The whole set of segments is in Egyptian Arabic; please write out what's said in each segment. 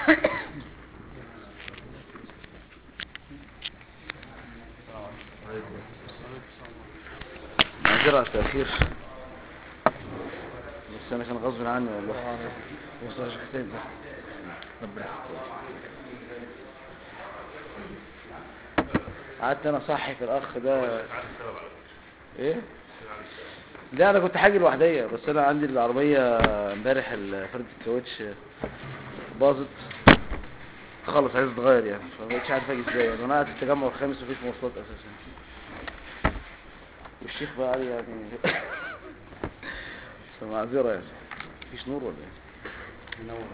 معذرة على التأخير بس أنا كان غصب عني والله بص يا شيخ سيد ده ربنا يحفظك قعدت أنا صحي في الأخ ده إيه؟ لا أنا كنت حاجة لوحدية بس أنا عندي العربية امبارح ال- فردة الكاوتش باظت خلص عايز اتغير يعني فمبقتش عارف اجي ازاي يعني انا قاعد في التجمع الخامس مفيش مواصلات اساسا والشيخ بقى قال يعني فمعذرة يعني مفيش نور ولا ايه؟ منور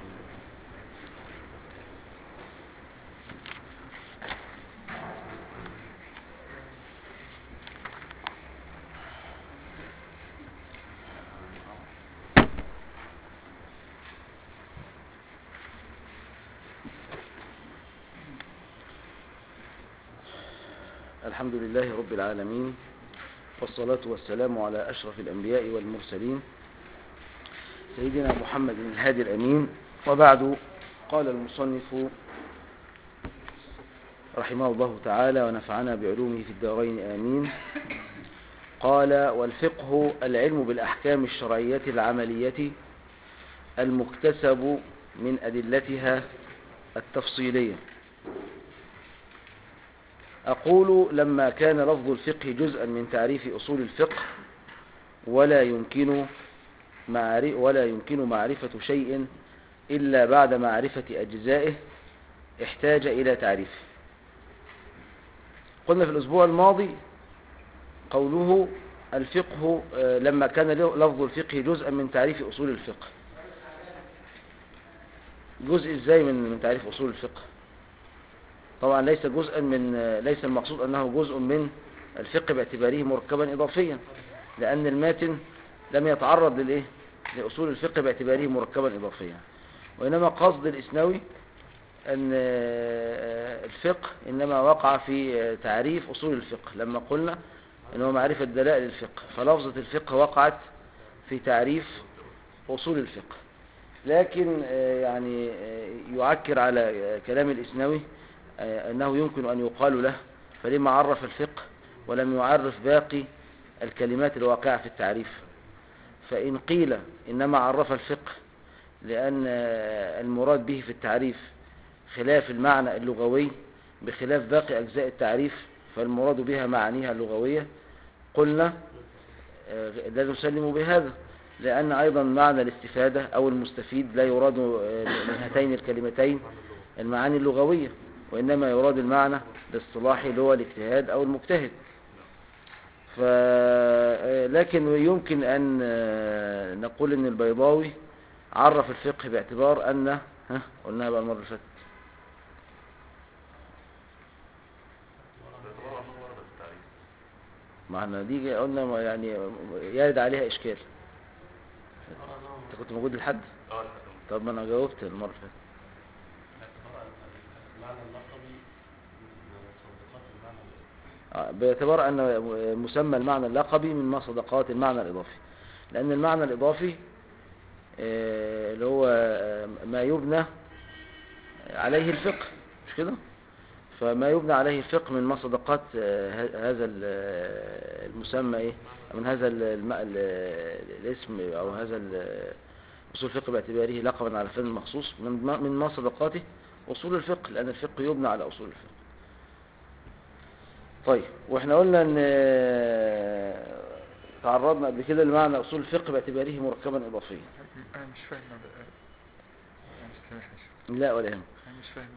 الحمد لله رب العالمين والصلاة والسلام على أشرف الأنبياء والمرسلين سيدنا محمد الهادي الأمين وبعد قال المصنف رحمه الله تعالى ونفعنا بعلومه في الدارين آمين قال والفقه العلم بالأحكام الشرعية العملية المكتسب من أدلتها التفصيلية أقول لما كان لفظ الفقه جزءا من تعريف أصول الفقه ولا يمكن معرف ولا يمكن معرفة شيء إلا بعد معرفة أجزائه احتاج إلى تعريفه قلنا في الأسبوع الماضي قوله الفقه آه، لما كان لفظ الفقه جزءا من تعريف أصول الفقه جزء ازاي من من تعريف أصول الفقه طبعا ليس جزءا من ليس المقصود أنه جزء من الفقه باعتباره مركبا إضافيا لأن الماتن لم يتعرض للإيه؟ لأصول الفقه باعتباره مركبا إضافيا وإنما قصد الإسنوي أن الفقه إنما وقع في تعريف أصول الفقه لما قلنا أنه معرفة دلائل الفقه فلفظة الفقه وقعت في تعريف أصول الفقه لكن يعني يعكر على كلام الإسنوي أنه يمكن أن يقال له فلما عرف الفقه ولم يعرف باقي الكلمات الواقعة في التعريف فإن قيل إنما عرف الفقه لأن المراد به في التعريف خلاف المعنى اللغوي بخلاف باقي أجزاء التعريف فالمراد بها معانيها اللغوية قلنا لا نسلم بهذا لأن أيضا معنى الاستفادة أو المستفيد لا يراد من هاتين الكلمتين المعاني اللغوية وإنما يراد المعنى الاصطلاحي اللي هو الاجتهاد أو المجتهد ف... لكن يمكن أن نقول أن البيضاوي عرف الفقه باعتبار أن ها قلناها بقى المرة اللي فاتت معنى دي قلنا يعني يرد عليها إشكال أنت كنت موجود لحد طب ما أنا جاوبت المرة اللي فاتت باعتبار أن مسمى المعنى اللقبي من صدقات المعنى الإضافي لأن المعنى الإضافي اللي هو ما يبنى عليه الفقه مش كده فما يبنى عليه الفقه من مصدقات هذا المسمى ايه من هذا الاسم او هذا اصول الفقه باعتباره لقبا على فن مخصوص من مصدقاته اصول الفقه لان الفقه يبنى على اصول الفقه طيب واحنا قلنا ان تعرضنا قبل كده لمعنى اصول الفقه باعتباره مركبا اضافيا انا مش فاهم انا مش فاهم لا ولا يهم انا مش فاهم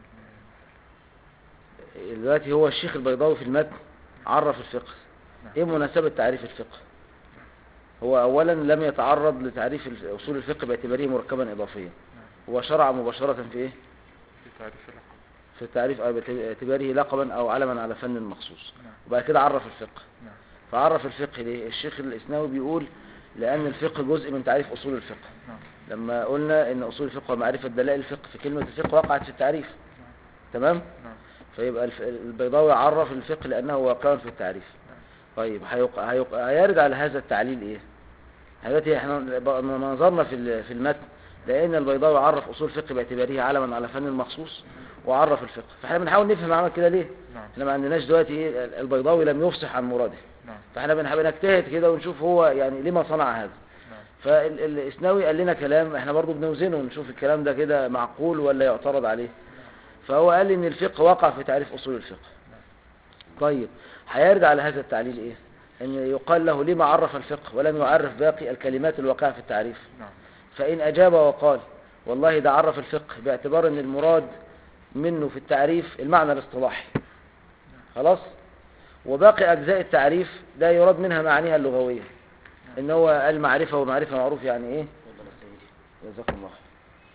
دلوقتي هو الشيخ البيضاوي في المتن عرف الفقه نعم. ايه مناسبة تعريف الفقه هو اولا لم يتعرض لتعريف اصول الفقه باعتباره مركبا اضافيا هو شرع مباشرة في ايه في تعريف اللقب في التعريف أو باعتباره لقبا او علما على فن مخصوص نعم وبعد كده عرف الفقه نعم فعرف الفقه ليه الشيخ الاسناوي بيقول لان الفقه جزء من تعريف اصول الفقه نعم لما قلنا ان اصول الفقه ومعرفة دلائل الفقه في كلمة الفقه وقعت في التعريف تمام نعم فيبقى الف- البيضاوي عرف الفقه لانه واقع في التعريف طيب هيق... هيق... هيرد على هذا التعليل ايه دلوقتي احنا ب- نظرنا في ال- في المتن لان البيضاوي عرف اصول الفقه باعتباره علما على فن مخصوص وعرف الفقه فاحنا بنحاول نفهم عمل كده ليه نعم احنا ما عندناش دلوقتي ايه البيضاوي لم يفصح عن مراده نعم فاحنا بنح- بنجتهد كده ونشوف هو يعني لما صنع هذا نعم فالاسناوي قال لنا كلام احنا برضو بنوزنه ونشوف الكلام ده كده معقول ولا يعترض عليه فهو قال ان الفقه وقع في تعريف اصول الفقه طيب هيرد على هذا التعليل ايه ان يقال له لما عرف الفقه ولم يعرف باقي الكلمات الواقعة في التعريف نعم فإن أجاب وقال والله ده عرف الفقه باعتبار أن المراد منه في التعريف المعنى الاصطلاحي خلاص وباقي أجزاء التعريف ده يراد منها معانيها اللغوية إن هو المعرفة ومعرفة معروف يعني إيه اتفضل يا سيدي جزاكم الله خير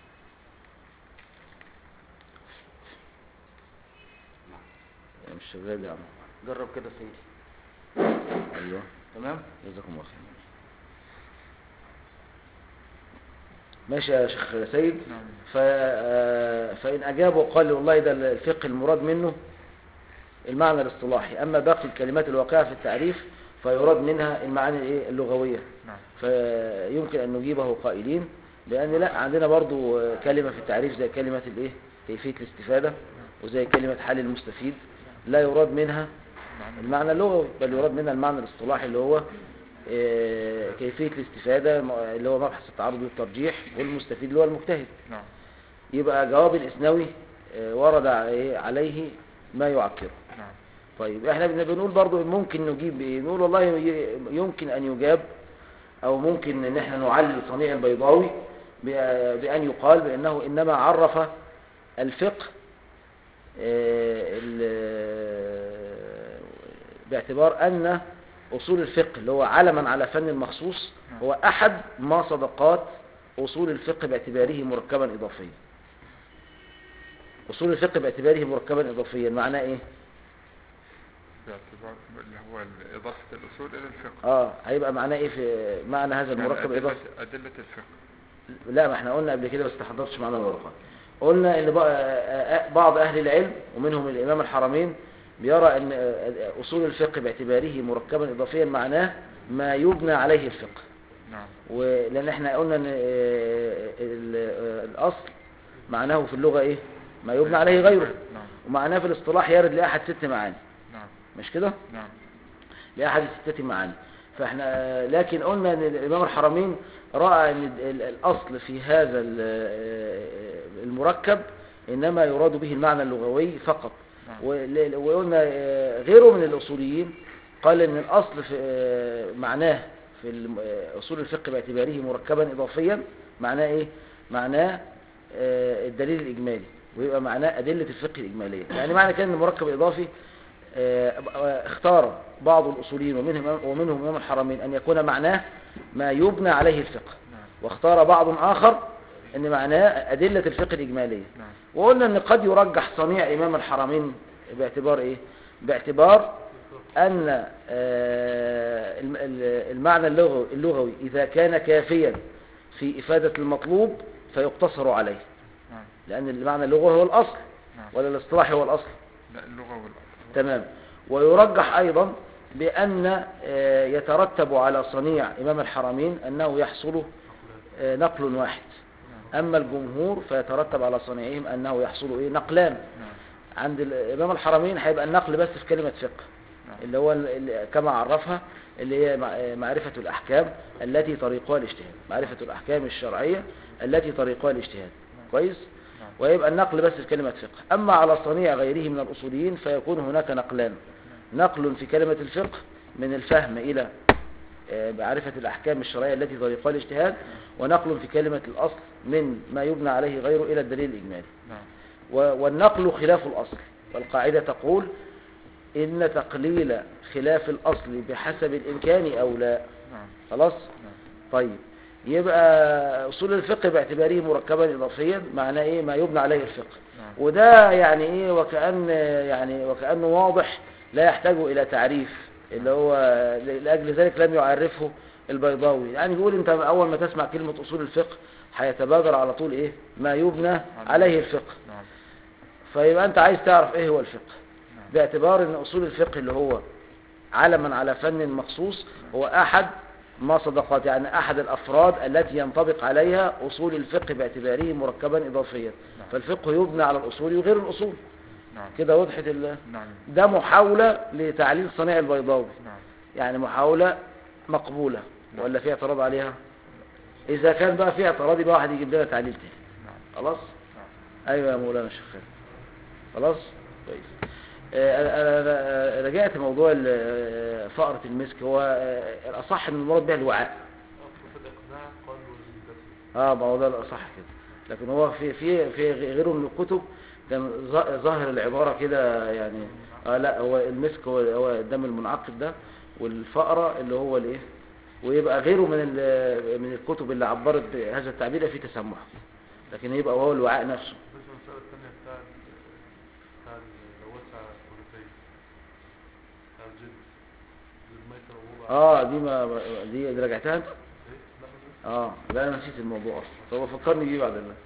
يا مش شغال يا عم جرب كده يا سيدي أيوه تمام جزاكم الله خير ماشي يا شيخ سيد نعم ف... آه، فإن أجاب وقال والله ده الفقه المراد منه المعنى الاصطلاحي أما باقي الكلمات الواقعة في التعريف فيراد منها المعاني الإيه؟ اللغوية نعم فيمكن أن نجيبه قائلين لأن لا عندنا برضو آه، كلمة في التعريف زي كلمة الإيه كيفية الاستفادة وزي كلمة حل المستفيد لا يراد منها نعم المعنى اللغوي بل يراد منها المعنى الاصطلاحي اللي هو آه، كيفية الاستفادة م- اللي هو مبحث التعارض والترجيح والمستفيد اللي هو المجتهد نعم يبقى جواب الإسنوي آه، ورد عليه- عليه ما يعكره نعم طيب احنا بن- بنقول برضو ممكن نجيب ايه نقول والله ي- يمكن ان يجاب او ممكن ان احنا نعلل صنيع البيضاوي ب- بان يقال بانه انما عرف الفقه آه، ال- باعتبار ان اصول الفقه اللي هو علما على فن مخصوص هو احد ما صدقات اصول الفقه باعتباره مركبا اضافيا اصول الفقه باعتباره مركبا اضافيا معناه ايه باعتبار اللي هو إضافة الأصول إلى الفقه اه هيبقى معناه ايه في معنى هذا يعني المركب أدلة, اضافي أدلة الفقه لا ما احنا قلنا قبل كده بس تحضرتش معانا الورقه قلنا ان بق- آه، آه، بعض اهل العلم ومنهم الامام الحرمين بيرى ان آه، اصول الفقه باعتباره مركبا اضافيا معناه ما يبنى عليه الفقه نعم ولان احنا قلنا ان آه، ال- آه، الاصل معناه في اللغه ايه ما يبنى عليه غيره نعم ومعناه في الاصطلاح يرد لاحد ست معاني نعم مش كده نعم لأحد الستة معاني فاحنا لكن قلنا ان الامام الحرمين رأى ان ال- الأصل في هذا ال- المركب إنما يراد به المعنى اللغوي فقط نعم. ول- وقلنا آه، غيره من الأصوليين قال ان الأصل في آه، معناه في الم- آه، أصول الفقه باعتباره مركبا إضافيا معناه إيه؟ معناه آه، الدليل الإجمالي ويبقى معناه أدلة الفقه الإجمالية يعني معنى كان المركب الإضافي آه، آه، اختار بعض الأصوليين ومنهم ومنهم إمام الحرمين أن يكون معناه ما يبنى عليه الفقه نعم واختار بعض آخر أن معناه أدلة الفقه الإجمالية نعم وقلنا أن قد يرجح صنيع إمام الحرمين باعتبار إيه؟ باعتبار أن آه، الم- ال- المعنى اللغوي اللغوي إذا كان كافيا في إفادة المطلوب فيقتصر عليه نعم لأن المعنى اللغوي هو الأصل نعم ولا الاصطلاحي هو الأصل لا اللغة والأصل تمام ويرجح أيضا بأن آه، يترتب على صنيع إمام الحرمين أنه يحصل آه، نقل واحد أما الجمهور فيترتب على صنيعهم أنه يحصل إيه نقلان نعم عند الإمام الحرمين هيبقى النقل بس في كلمة فقه نعم اللي هو ال- ال- كما عرفها اللي هي مع- آه، معرفة الأحكام التي طريقها الاجتهاد معرفة الأحكام الشرعية التي طريقها الاجتهاد كويس نعم ويبقى النقل بس في كلمة فقه أما على صنيع غيره من الأصوليين فيكون هناك نقلان نقل في كلمة الفقه من الفهم إلى آه، معرفة الأحكام الشرعية التي طريقها الاجتهاد ونقل في كلمة الأصل من ما يبنى عليه غيره إلى الدليل الإجمالي نعم و- والنقل خلاف الأصل والقاعدة تقول إن تقليل خلاف الأصل بحسب الإمكان أولى نعم خلاص نعم طيب يبقى أصول الفقه باعتباره مركبا إضافيا معناه إيه ما يبنى عليه الفقه نعم وده يعني إيه وكأن يعني وكأنه واضح لا يحتاج إلى تعريف اللي هو لأجل ذلك لم يعرفه البيضاوي يعني بيقول أنت أول ما تسمع كلمة أصول الفقه هيتبادر على طول إيه ما يبنى عليه الفقه نعم فيبقى أنت عايز تعرف إيه هو الفقه نعم باعتبار ان اصول الفقه اللي هو علما على فن مخصوص هو احد مصدقات يعني أحد الأفراد التي ينطبق عليها أصول الفقه باعتباره مركبا إضافيا نعم. فالفقه يبنى على الأصول وغير الأصول نعم كده وضحت ال... نعم ده محاولة لتعليل صنيع البيضاوي نعم يعني محاولة مقبولة ولا في اعتراض عليها إذا كان بقى في اعتراض يبقى واحد يجيب لنا تعليل تاني نعم خلاص نعم ايوه يا مولانا الشيخ خالد خلاص كويس آه، انا أنا- أنا رجعت موضوع ال- آه، فقرة المسك هو آه، الاصح ان المراد بها الوعاء أصل في الإقناع قال والجسد اه ما هو ده الاصح كده لكن هو في في في غيره من الكتب كان ظا- ظاهر العبارة كده يعني آه لا هو المسك هو هو الدم المنعقد ده والفقرة اللي هو الايه ويبقى غيره من ال- من الكتب اللي عبرت بهذا التعبير فيه تسمح لكن يبقى هو الوعاء نفسه بس المسألة الثانية بتاع ال- بتاع ال- لو وسع ثلثين بتاع الجلد الميتة وهو اه دي ما دي, دي رجعتها انت إيه؟ لا ما اه لا انا نسيت الموضوع اصلا طب فكرني بيه بعد الله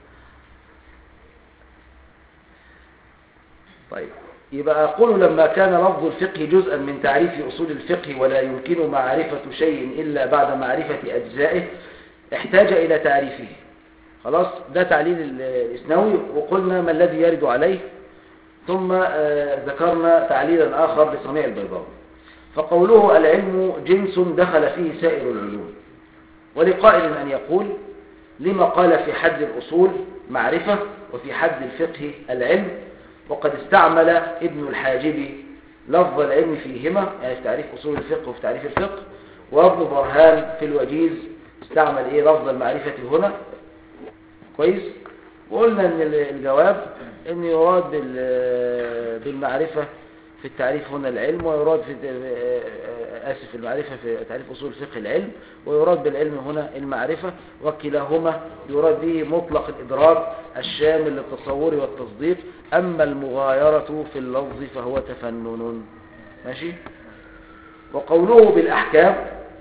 طيب يبقى أقول لما كان لفظ الفقه جزءا من تعريف أصول الفقه ولا يمكن معرفة شيء إلا بعد معرفة أجزائه احتاج إلى تعريفه خلاص ده تعليل ال- الإسنوي وقلنا ما الذي يرد عليه ثم آه، ذكرنا تعليلا آخر لصنيع البيضاوي فقوله العلم جنس دخل فيه سائر العلوم ولقائل أن يقول لما قال في حد الأصول معرفة وفي حد الفقه العلم وقد استعمل ابن الحاجب لفظ العلم فيهما يعني في تعريف أصول الفقه وفي تعريف الفقه وابن برهان في الوجيز استعمل إيه لفظ المعرفة هنا كويس وقلنا ان ال- الجواب ان يراد بال- بالمعرفة في التعريف هنا العلم ويراد في آسف المعرفة في تعريف أصول الفقه العلم ويراد بالعلم هنا المعرفة وكلاهما يراد به مطلق الإدراك الشامل للتصور والتصديق أما المغايرة في اللفظ فهو تفنن ماشي وقوله بالأحكام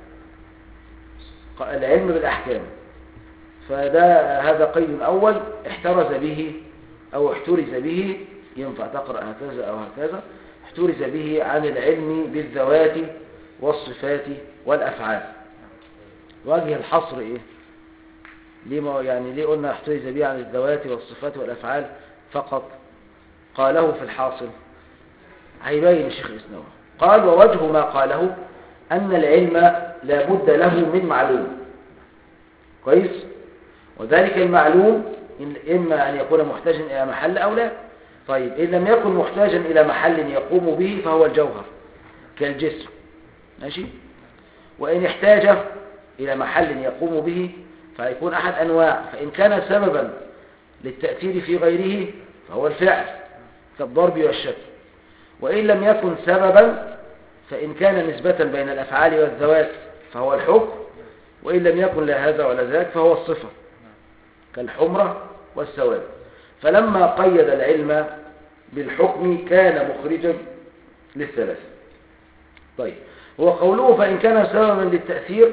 العلم بالأحكام فده هذا قيد أول احترز به أو احترز به ينفع تقرأ هكذا أو هكذا احترز به عن العلم بالذوات والصفات والأفعال وجه الحصر إيه ليه ما يعني ليه قلنا احترز به عن الذوات والصفات والأفعال فقط قاله في الحاصل هيبين الشيخ الإسلام قال ووجه ما قاله أن العلم لا بد له من معلوم كويس وذلك المعلوم إن- إما أن يكون محتاجا إلى محل أو لا طيب إن لم يكن محتاجا إلى محل يقوم به فهو الجوهر كالجسم ماشي وإن احتاج إلى محل يقوم به فيكون أحد أنواع فإن كان سببا للتأثير في غيره فهو الفعل كالضرب والشتم وإن لم يكن سببا فإن كان نسبة بين الأفعال والذوات فهو الحكم وإن لم يكن لا هذا ولا ذاك فهو الصفة كالحمرة والسواد فلما قيد العلم بالحكم كان مخرجا للثلاثة طيب هو قوله فإن كان سببا للتأثير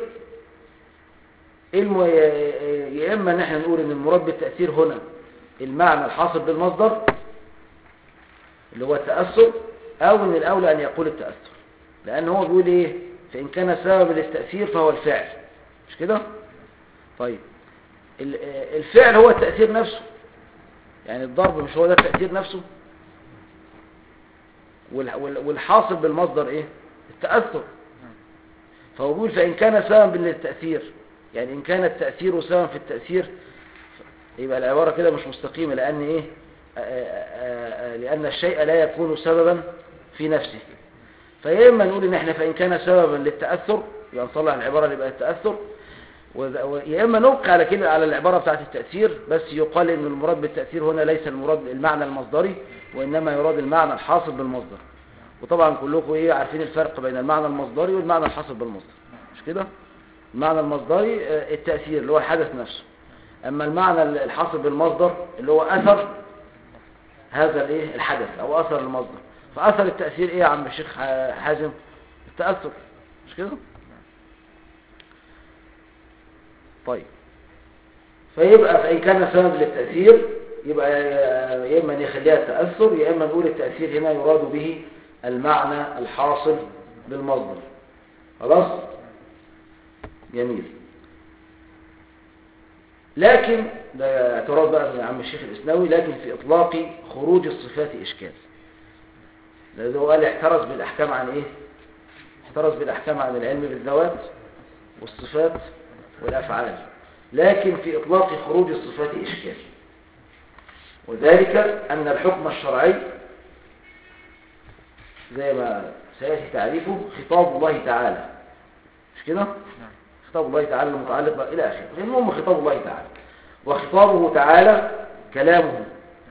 علم يا إما نحن نقول إن المراد بالتأثير هنا المعنى الحاصل بالمصدر اللي هو التأثر أو إن الأولى أن يقول التأثر لأن هو بيقول إيه فإن كان سببا للتأثير فهو الفعل مش كده طيب ال- الفعل هو التأثير نفسه يعني الضرب مش هو ده التأثير نفسه وال- وال- والحاصل بالمصدر ايه التأثر فهو بيقول فإن كان سببا للتأثير يعني إن كان التأثير سببا في التأثير يبقى العبارة كده مش مستقيمة لأن إيه آ- آ- آ- آ- لأن الشيء لا يكون سببا في نفسه فيا إما نقول إن إحنا فإن كان سببا للتأثر يبقى نصلح العبارة اللي يبقى التأثر وذ- و- يا إما نبقى على كده على العبارة بتاعت التأثير بس يقال إن المراد بالتأثير هنا ليس المراد المعنى المصدري وإنما يراد المعنى الحاصل بالمصدر وطبعا كلكم إيه عارفين الفرق بين المعنى المصدري والمعنى الحاصل بالمصدر مش كده المعنى المصدري آه، التأثير اللي هو الحدث نفسه أما المعنى الحاصل بالمصدر اللي هو أثر هذا الايه الحدث أو أثر المصدر فأثر التأثير إيه يا عم الشيخ ح- حازم التأثر مش كده طيب فيبقى فإن كان سبب للتأثير يبقى يا إما نخليها التأثر يا إما نقول التأثير هنا يراد به المعنى الحاصل بالمصدر خلاص جميل لكن ده اعتراض بقى من عم الشيخ الإسناوي لكن في إطلاق خروج الصفات إشكال لأنه هو قال احترز بالأحكام عن إيه احترز بالأحكام عن العلم بالذوات والصفات والأفعال لكن في إطلاق خروج الصفات إشكال وذلك أن الحكم الشرعي زي ما سيأتي تعريفه خطاب الله تعالى مش كده؟ نعم خطاب الله تعالى المتعلق إلى آخره المهم خطاب الله تعالى وخطابه تعالى كلامه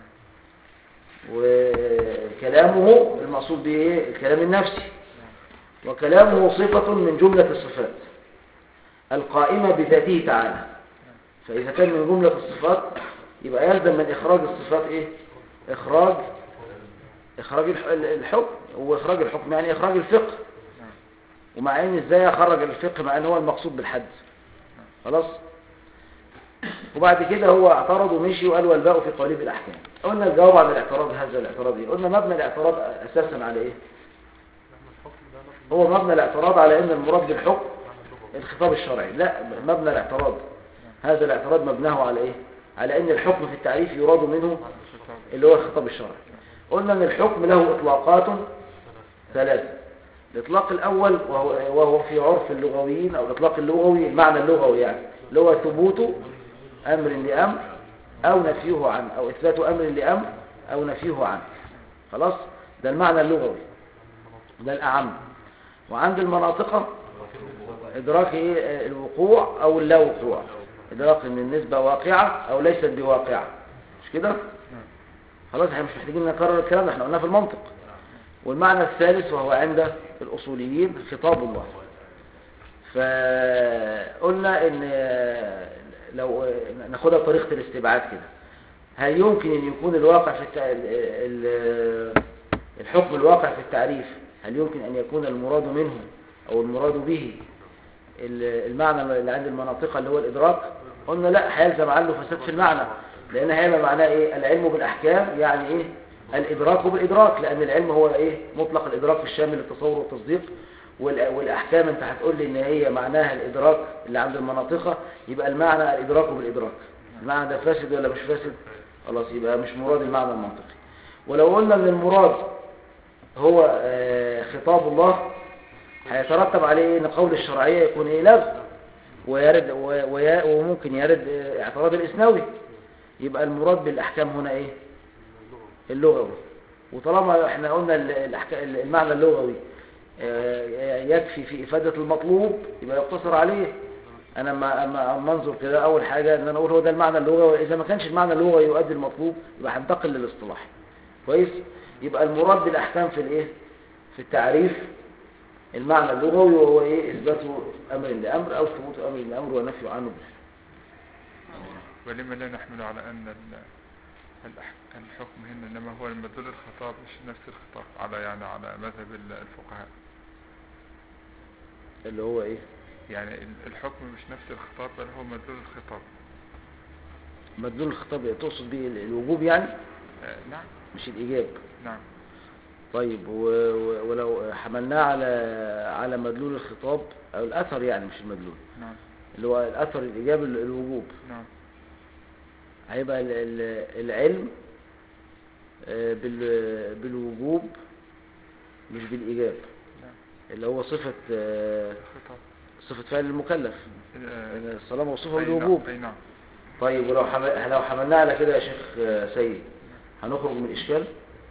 وكلامه المقصود به إيه؟ الكلام النفسي وكلامه صفة من جملة الصفات القائمة بذاته تعالى فإذا كان من جملة الصفات يبقى يلزم من إخراج الصفات إيه؟ إخراج إخراج الح- الحكم وإخراج الحكم يعني إخراج الفقه ومع ان ازاي اخرج الفقه مع ان هو المقصود بالحد خلاص وبعد كده هو اعترض ومشي وقال والباء في قالب الاحكام قلنا الجواب عن الاعتراض هذا الاعتراض ايه قلنا مبنى الاعتراض اساسا على ايه نحن الحكم ده نحن هو مبنى الاعتراض على ان المراد بالحكم عن اللغة الخطاب الشرعي لا مبنى الاعتراض هذا الاعتراض مبناه على ايه على ان الحكم في التعريف يراد منه الخطاب اللي هو الخطاب الشرعي قلنا ان الحكم له اطلاقات ثلاثة الإطلاق الأول وهو, وهو في عرف اللغويين أو الإطلاق اللغوي المعنى اللغوي يعني اللي هو ثبوت أمر لأمر أو نفيه عنه أو إثبات أمر لأمر أو نفيه عنه خلاص ده المعنى اللغوي ده الأعم وعند المناطق إدراك إيه الوقوع أو اللا وقوع إدراك إن النسبة واقعة أو ليست بواقعة مش كده خلاص احنا مش محتاجين نكرر الكلام ده احنا قلناه في المنطق والمعنى الثالث وهو عند الأصوليين خطاب الله فقلنا ان لو ناخدها بطريقة الاستبعاد كده هل يمكن ان يكون الواقع في التع... ال- الحكم الواقع في التعريف هل يمكن ان يكون المراد منه او المراد به ال- المعنى اللي عند المناطق اللي هو الادراك قلنا لا هيلزم عنه فساد في المعنى لان هيبقى معناه ايه العلم بالاحكام يعني ايه الادراك بالادراك لان العلم هو ايه مطلق الادراك الشامل للتصور والتصديق والأ- والاحكام انت هتقول لي ان هي معناها الادراك اللي عند المناطق يبقى المعنى الادراك بالادراك المعنى ده فاسد ولا مش فاسد خلاص يبقى مش مراد المعنى المنطقي ولو قلنا ان المراد هو آه، خطاب الله هيترتب عليه ان قول الشرعية يكون ايه لغو ويرد و- ويا- وممكن يرد آه، اعتراض الاسنوي يبقى المراد بالاحكام هنا ايه اللغوي وطالما احنا قلنا ال- الأحك- المعنى اللغوي آه، يكفي في إفادة المطلوب يبقى يقتصر عليه أنا ما أما أما أنظر كده أول حاجة إن أنا أقول هو ده المعنى اللغوي إذا ما كانش المعنى اللغوي يؤدي المطلوب يبقى هنتقل للاصطلاح كويس يبقى المراد بالأحكام في الإيه في التعريف المعنى اللغوي وهو إيه إثبات أمر لأمر أو ثبوت أمر لأمر ونفي عنه بالفعل ولما لا نحمل على أن ال- الأح- الحكم هنا إنما هو المدلول الخطاب مش نفس الخطاب على يعني على مذهب ال- الفقهاء اللي هو إيه يعني ال- الحكم مش نفس الخطاب بل هو مدلول الخطاب مدلول الخطاب تقصد به الوجوب يعني آه نعم مش الإيجاب نعم طيب و... و... ولو حملناه على على مدلول الخطاب او الاثر يعني مش المدلول نعم اللي هو الاثر الايجاب ال- الوجوب نعم هيبقى ال... ال... العلم آه، بال... بالوجوب مش بالايجاب نعم اللي هو صفة آه، الخطاب صفة فعل المكلف آه، لأن الصلاة موصوفة أي نعم، بالوجوب أي نعم طيب ولو حمل... لو حملناه على كده يا شيخ آه، سيد هنخرج من الاشكال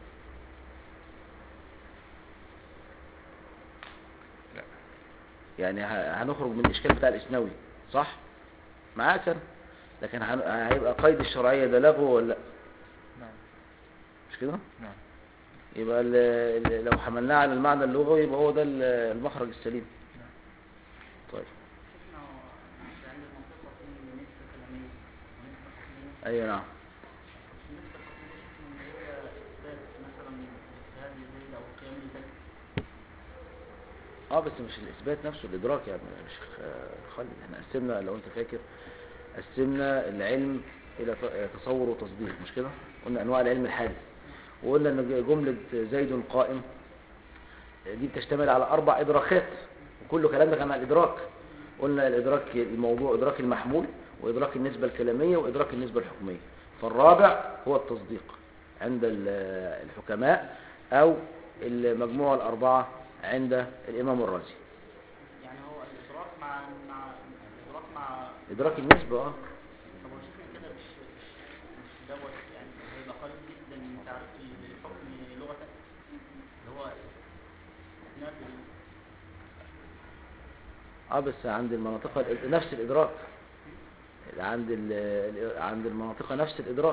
لا يعني ه- هنخرج من الإشكال بتاع الإسنوي صح؟ معاك أنا لكن هن- هيبقى قيد الشرعية ده لغو ولا لا نعم مش كده؟ نعم يبقى ال- ال- لو حملناه على المعنى اللغوي يبقى هو ده ال- المخرج السليم نعم. طيب شفنا عند المنطقة في نسبة كلامية ونسبة حكمية أيوة نعم النسبة الحكمية شفنا إن هي إثبات مثلا اجتهاد لزيد أو قيام لزيد اه بس مش الإثبات نفسه الإدراك يعني يا شيخ آه، خالد احنا قسمنا لو أنت فاكر قسمنا العلم إلى ت- تصور وتصديق مش كده؟ قلنا أنواع العلم الحادث وقلنا أن جملة زيد قائم دي بتشتمل على أربع إدراكات وكل كلام ده كان على الإدراك قلنا الإدراك الموضوع إدراك المحمول وإدراك النسبة الكلامية وإدراك النسبة الحكمية فالرابع هو التصديق عند ال- الحكماء أو المجموعة الأربعة عند الإمام الرازي يعني هو الإدراك مع مع الإدراك مع إدراك النسبة آه. طب هو شكل كده مش مش مش دوت يعني هيبقى قريب جدا من تعريف الحكم لغة اللي هو إسناد ال- اه بس عند المناطق ال- نفس الإدراك عند ال- عند المناطق نفس الإدراك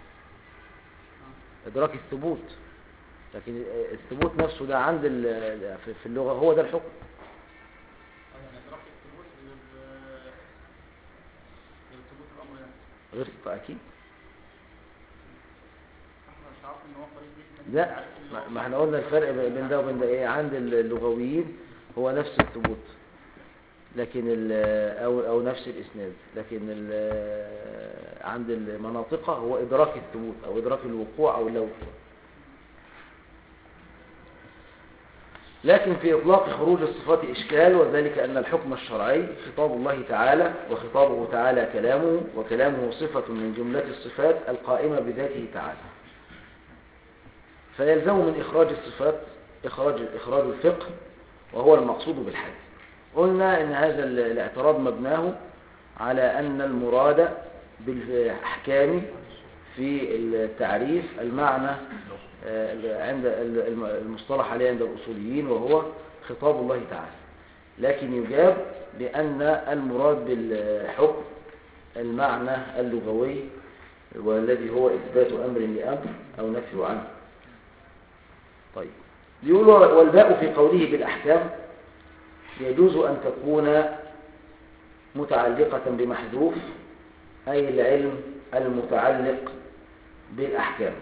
إدراك الثبوت لكن الثبوت نفسه ده عند ال- في- في اللغة هو ده الحكم أو يعني إدراك الثبوت غير غير ثبوت الأمر نفسه غير أكيد احنا مش عارف إن هو قريب جدا من لا تعريف اللغة. ما ما احنا قلنا الفرق بين ده وبين ده ايه عند اللغويين هو نفس الثبوت لكن ال- او او نفس الاسناد لكن ال- عند المناطق هو ادراك الثبوت او ادراك الوقوع او اللوح لكن في إطلاق خروج الصفات إشكال وذلك أن الحكم الشرعي خطاب الله تعالى وخطابه تعالى كلامه وكلامه صفة من جملة الصفات القائمة بذاته تعالى فيلزم من إخراج الصفات إخراج إخراج الفقه وهو المقصود بالحد قلنا إن هذا ال- الاعتراض مبناه على أن المراد بالأحكام في التعريف المعنى آه، عند ال- الم- المصطلح عليه عند الأصوليين وهو خطاب الله تعالى لكن يجاب بأن المراد بالحكم المعنى اللغوي والذي هو إثبات أمر لأمر أو نفي عنه طيب يقول والباء في قوله بالأحكام يجوز أن تكون متعلقة بمحذوف أي العلم المتعلق بالأحكام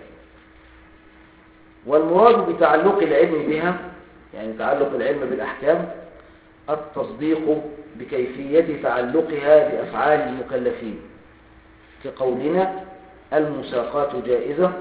والمراد بتعلق العلم بها يعني تعلق العلم بالأحكام التصديق بكيفية تعلقها بأفعال المكلفين كقولنا المساقات جائزة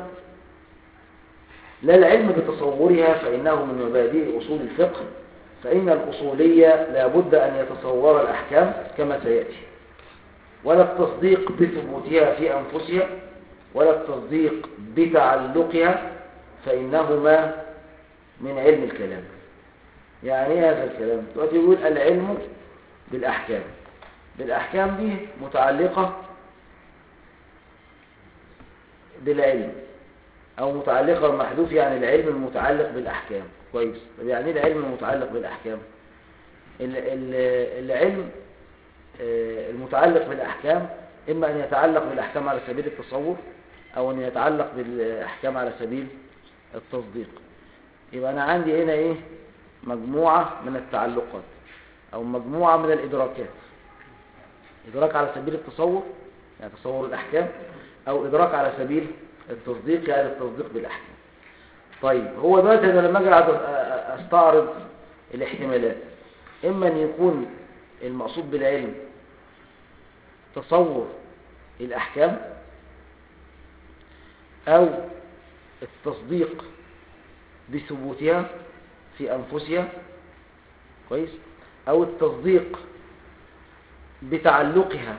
لا العلم بتصورها فإنه من مبادئ أصول الفقه فإن الأصولية لا بد أن يتصور الأحكام كما سيأتي ولا التصديق بثبوتها في أنفسها ولا التصديق بتعلقها فإنهما من علم الكلام يعني ايه هذا الكلام دلوقتي يقول العلم بالأحكام بالأحكام دي متعلقة بالعلم أو متعلقة بالمحذوف يعني العلم المتعلق بالأحكام كويس طب يعني ايه العلم المتعلق بالأحكام ال- ال- العلم آه، المتعلق بالأحكام إما أن يتعلق بالأحكام على سبيل التصور أو أن يتعلق بالأحكام على سبيل التصديق يبقى أنا عندي هنا إيه مجموعة من التعلقات أو مجموعة من الإدراكات إدراك على سبيل التصور يعني تصور الأحكام أو إدراك على سبيل التصديق يعني التصديق بالأحكام طيب هو دلوقتي أنا لما أجي أقعد أ- أستعرض الاحتمالات إما أن يكون المقصود بالعلم تصور الأحكام أو التصديق بثبوتها في أنفسها كويس أو التصديق بتعلقها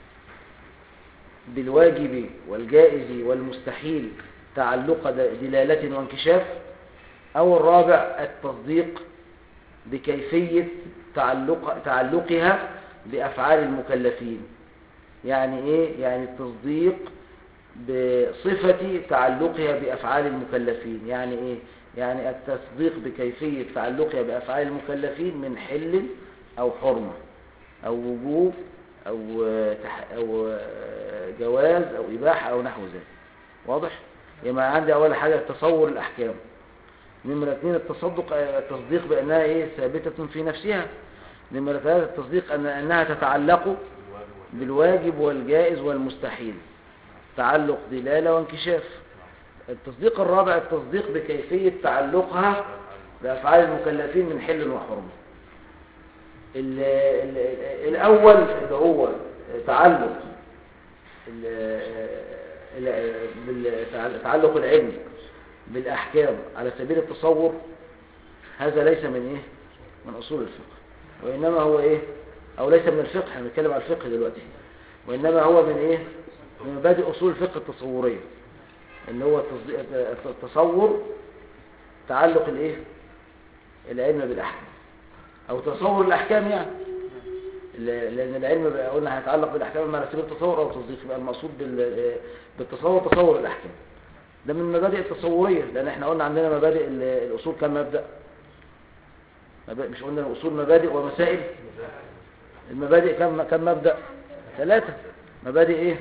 بالواجب والجائز والمستحيل تعلق د- دلالة وانكشاف أو الرابع التصديق بكيفية تعلق تعلقها بأفعال المكلفين يعني إيه؟ يعني التصديق بصفة تعلقها بأفعال المكلفين يعني إيه؟ يعني التصديق بكيفية تعلقها بأفعال المكلفين من حل أو حرمة أو وجوب أو تح- أو جواز أو إباحة أو نحو ذلك واضح؟ يبقى عندي أول حاجة تصور الأحكام نمرة اثنين التصدق التصديق بأنها إيه ثابتة في نفسها نمرة ثلاثة التصديق أن أنها تتعلق بالواجب والجائز والمستحيل تعلق دلالة وانكشاف التصديق الرابع التصديق بكيفية تعلقها بأفعال المكلفين من حل وحرمة ال- ال- الأول اللي هو تعلق ال- ال- بال- تعلق العلم بالأحكام على سبيل التصور هذا ليس من إيه؟ من أصول الفقه وإنما هو إيه؟ او ليس من الفقه احنا بنتكلم على الفقه دلوقتي وانما هو من ايه من مبادئ اصول الفقه التصوريه ان هو التصديق- التصور تعلق الايه العلم بالاحكام او تصور الاحكام يعني ل- لان العلم بقى قلنا هيتعلق بالاحكام اما على سبيل التصور او التصديق يبقى المقصود بال- بالتصور تصور الاحكام ده من المبادئ التصوريه لان احنا قلنا عندنا مبادئ ال- الاصول كم مبدا مبادئ مش قلنا الاصول مبادئ ومسائل المبادئ كم كم مبدا ثلاثه مبادئ ايه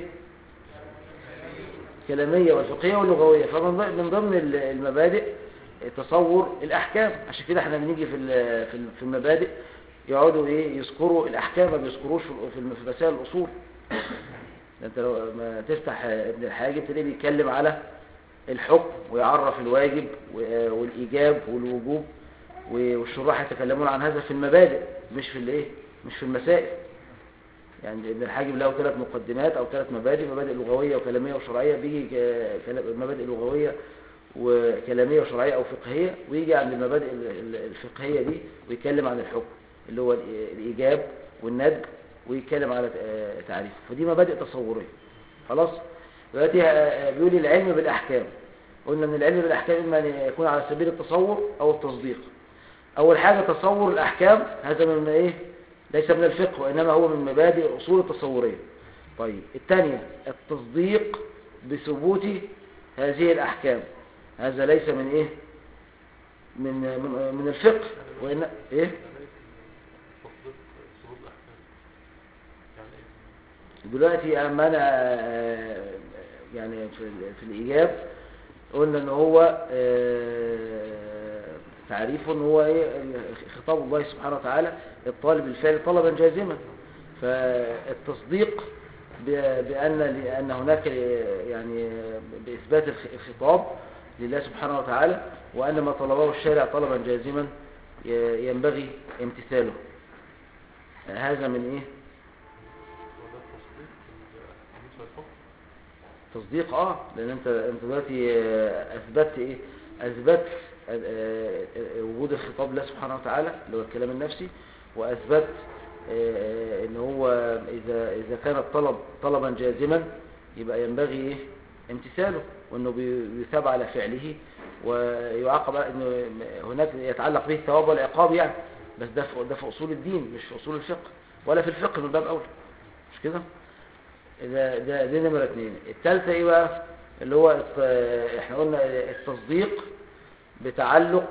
كلاميه والفقهيه واللغويه فمن ضمن- من ضمن ال- المبادئ تصور الاحكام عشان كده احنا بنيجي في ال- في ال- في المبادئ يقعدوا ايه يذكروا الاحكام ما بيذكروش في ال- في الم- في مسائل الاصول ده انت لو ما تفتح ابن الحاجب تلاقيه بيتكلم على الحكم ويعرف الواجب و- والايجاب والوجوب و- والشراح يتكلمون عن هذا في المبادئ مش في الايه مش في المسائل يعني ابن الحاجب له ثلاث مقدمات او ثلاث مبادئ مبادئ لغويه وكلاميه وشرعيه بيجي ك- كلا- مبادئ لغويه وكلاميه وشرعيه او فقهيه ويجي عند المبادئ ال- ال- الفقهيه دي ويتكلم عن الحكم اللي هو الإ- الايجاب والندب ويتكلم على آه، تعريفه فدي مبادئ تصوريه خلاص دلوقتي آه، بيقول لي العلم بالاحكام قلنا ان العلم بالاحكام اما ان يكون على سبيل التصور او التصديق اول حاجه تصور الاحكام هذا من ايه ليس من الفقه وانما هو من مبادئ الاصول التصوريه طيب الثانيه التصديق بثبوت هذه الاحكام هذا ليس من ايه من من, من الفقه وان ايه تصديق ثبوت الأحكام يعني إيه؟ دلوقتي اما انا آه، يعني في, ال- في الايجاب قلنا ان هو آه، تعريفه ان هو ايه خطاب الله سبحانه وتعالى الطالب الفعل طلبا جازما فالتصديق ب- بان لان هناك يعني باثبات الخ- الخطاب لله سبحانه وتعالى وان ما طلبه الشارع طلبا جازما ي- ينبغي امتثاله هذا من ايه وده التصديق بالنسبة للحكم تصديق اه لان انت انت دلوقتي آه، اثبتت ايه اثبت آه، آه، وجود الخطاب لله سبحانه وتعالى اللي هو الكلام النفسي واثبت آه، ان هو اذا اذا كان الطلب طلبا جازما يبقى ينبغي ايه امتثاله وانه بي- بيثاب على فعله ويعاقب على انه هناك يتعلق به الثواب والعقاب يعني بس ده في ده في اصول الدين مش في اصول الفقه ولا في الفقه من باب اولى مش كده ده ده دي نمرة اتنين التالتة ايه بقى اللي هو الت- احنا قلنا التصديق بتعلق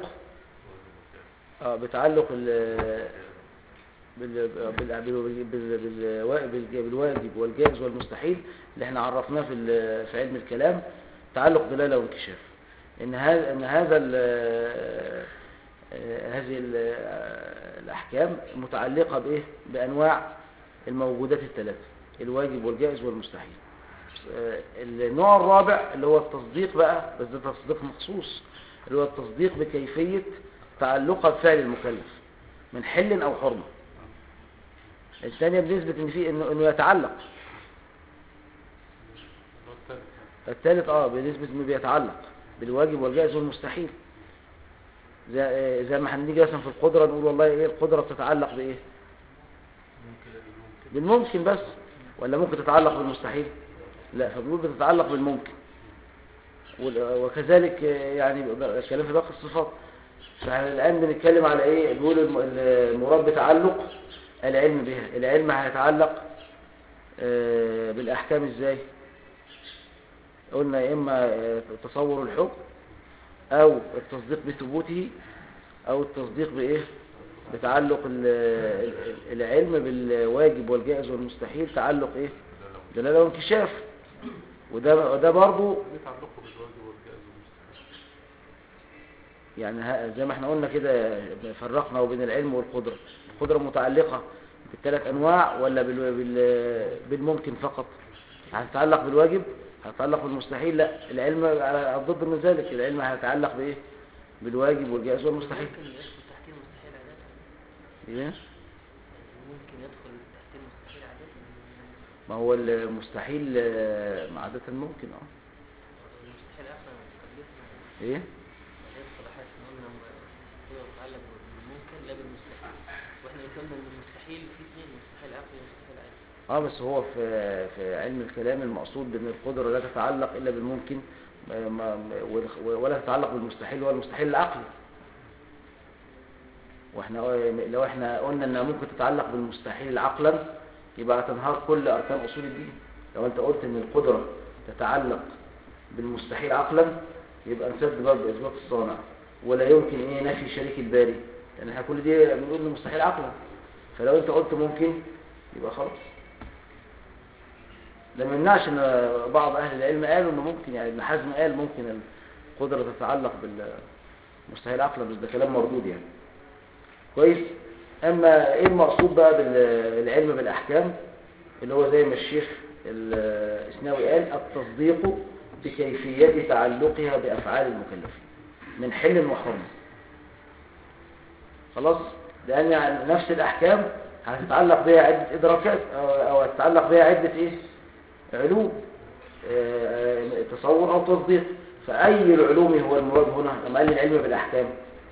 اه بتعلق ال بال بال بال بال بال بال بالواجب والجائز والمستحيل اللي احنا عرفناه في ال- في علم الكلام تعلق دلالة وانكشاف ان هذا ان هذا ال- آه، هذه ال- آه، الاحكام متعلقة بايه بانواع الموجودات الثلاثة الواجب والجائز والمستحيل آه، النوع الرابع اللي هو التصديق بقى بس ده تصديق مخصوص اللي هو التصديق بكيفية تعلقها بفعل المكلف من حل أو حرمة الثانية بنسبة إن فيه إنه, إنه يتعلق اللي هو الثالث يعني. الثالث اه بنسبة إنه بيتعلق بالواجب والجائز والمستحيل زي, آه، زي ما هنيجي مثلا في القدرة نقول والله إيه القدرة بتتعلق بإيه ممكن ممكن بالممكن بس ولا ممكن تتعلق بالمستحيل لا فبنقول بتتعلق بالممكن وال- وكذلك آه، يعني الكلام في باقي الصفات فاحنا الآن بنتكلم على ايه بيقول الم- المراد بتعلق العلم بها العلم هيتعلق آه، بالأحكام ازاي قلنا يا إما آه، تصور الحكم أو التصديق بثبوته أو التصديق بإيه بتعلق ال- ال- العلم بالواجب والجائز والمستحيل تعلق إيه دلالة وانكشاف وده وده برضه ليه تعلقه بالواجب والجائز والمستحيل يعني ها- زي ما احنا قلنا كده فرقنا بين العلم والقدرة القدرة متعلقة بالثلاث أنواع ولا بال... بال... بالممكن فقط هتتعلق بالواجب هتتعلق بالمستحيل لا العلم على الضد من ذلك العلم هيتعلق بإيه بالواجب والجائز والمستحيل ممكن يدخل تحت المستحيل عادة إيه؟ ممكن يدخل تحت المستحيل عادة ما هو المستحيل آه، عادة ممكن اه المستحيل أصلا تكلفنا ايه يدخل حاسس إن قلنا هو متعلق بالممكن لا بالمستحيل واحنا قلنا ان المستحيل في اثنين مستحيل عقلي ومستحيل عادي اه بس هو في في علم الكلام المقصود بان القدره لا تتعلق الا بالممكن ما- ما- والخ- ولا تتعلق بالمستحيل هو المستحيل العقلي واحنا لو احنا قلنا انها ممكن تتعلق بالمستحيل عقلا يبقى هتنهار كل اركان اصول الدين لو انت قلت ان القدره تتعلق بالمستحيل عقلا يبقى نسد باب اثبات الصانع ولا يمكن ايه نفي شريك الباري لان احنا كل دي بنقول إنه مستحيل عقلا فلو انت قلت ممكن يبقى خلاص ده ما يمنعش ان بعض اهل العلم قالوا انه ممكن يعني ابن حزم قال ممكن القدره تتعلق بالمستحيل عقلا بس ده كلام مردود يعني كويس اما ايه المقصود بقى بالعلم بالاحكام اللي هو زي ما الشيخ الاسناوي قال التصديق بكيفيه تعلقها بافعال المكلفين من حل وحرمه خلاص لان يعني نفس الاحكام هتتعلق بها عده ادراكات او أو هتتعلق بها عده ايه علوم آه، آه، تصور او تصديق فاي العلوم هو المراد هنا لما قال العلم بالاحكام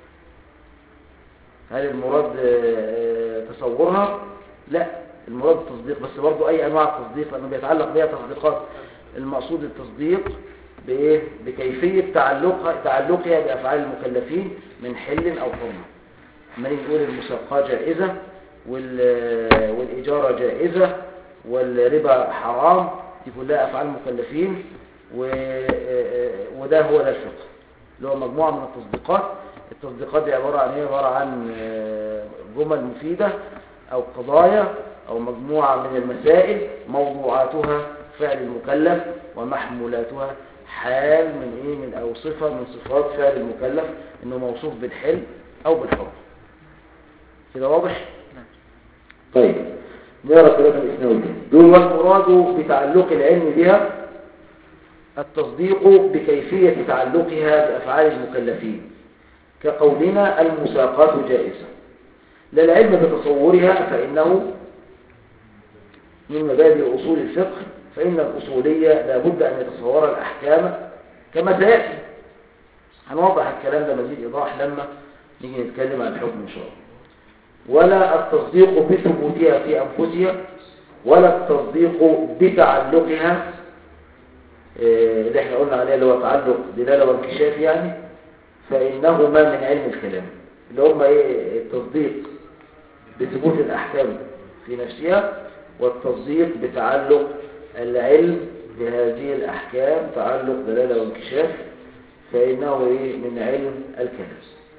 هل المراد آه، تصورها لا المراد التصديق بس برضو اي انواع التصديق لانه بيتعلق بها تصديقات المقصود التصديق بايه بكيفيه تعلقها تعلقها بافعال المكلفين من حل او حرمه ما نيجي نقول المساقاه جائزه وال- والاجاره جائزه والربا حرام دي كلها افعال مكلفين و... وده هو ده الفقه اللي هو مجموعه من التصديقات التصديقات دي عباره عن ايه عباره عن آه، جمل مفيده او قضايا او مجموعه من المسائل موضوعاتها فعل المكلف ومحمولاتها حال من ايه من او صفه من صفات فعل المكلف انه موصوف بالحل او بالحرم كده واضح طيب نقرا كلام الاسناوي تاني. دول والمراد بتعلق العلم بها التصديق بكيفية تعلقها بأفعال المكلفين كقولنا المساقات جائزة لا العلم بتصورها فإنه من مبادئ أصول الفقه فإن الأصولية لابد أن يتصور الأحكام كما سيأتي هنوضح الكلام ده مزيد إيضاح لما نيجي نتكلم عن الحكم إن شاء الله ولا التصديق بثبوتها في أنفسها ولا التصديق بتعلقها آه، اللي احنا قلنا عليه اللي هو تعلق دلالة وانكشاف يعني فإنهما من علم الكلام اللي هما ايه التصديق بثبوت الأحكام في نفسها والتصديق بتعلق العلم بهذه الأحكام تعلق دلالة وانكشاف فإنه ايه من علم الكلام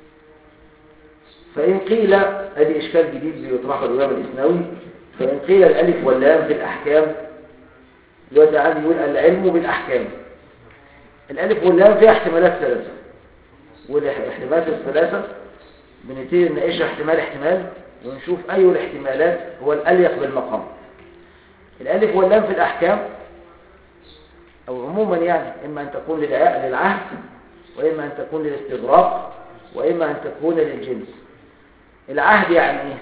فإن قيل ادي إشكال جديد بيطرحه الإمام الإسناوي فإن قيل الألف واللام في الأحكام دلوقتي عادي يقول العلم بالأحكام الألف واللام فيها احتمالات ثلاثة والاحتمالات الثلاثة بنبتدي نناقشها احتمال احتمال ونشوف أي الاحتمالات هو الأليق بالمقام الألف واللام في الأحكام أو عموما يعني إما أن تكون للع- للعهد وإما أن تكون للاستغراق وإما أن تكون للجنس العهد يعني إيه؟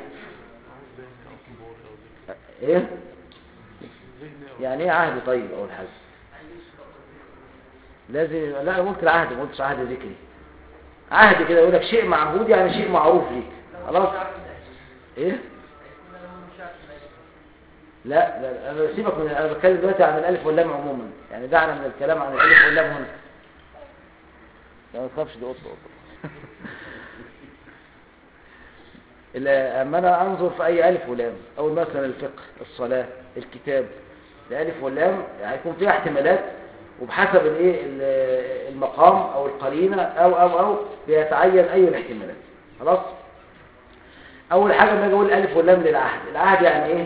إيه؟ يعني إيه عهد طيب أول حاجة؟ لازم لا أنا قلت العهد ما قلتش عهد ذكري عهد كده يقول لك شيء معهود يعني شيء معروف ليك خلاص ايه لا لا انا سيبك من انا بتكلم دلوقتي عن الالف واللام عموما يعني دعنا من الكلام عن الالف واللام هنا لا ما تخافش دي قطه قطه إلا اما انا انظر في اي الف ولام او مثلا الفقه الصلاه الكتاب الالف واللام هيكون فيها احتمالات وبحسب الايه ال- المقام او القرينه او او او بيتعين اي الاحتمالات خلاص اول حاجه لما اجي اقول الالف واللام للعهد العهد يعني ايه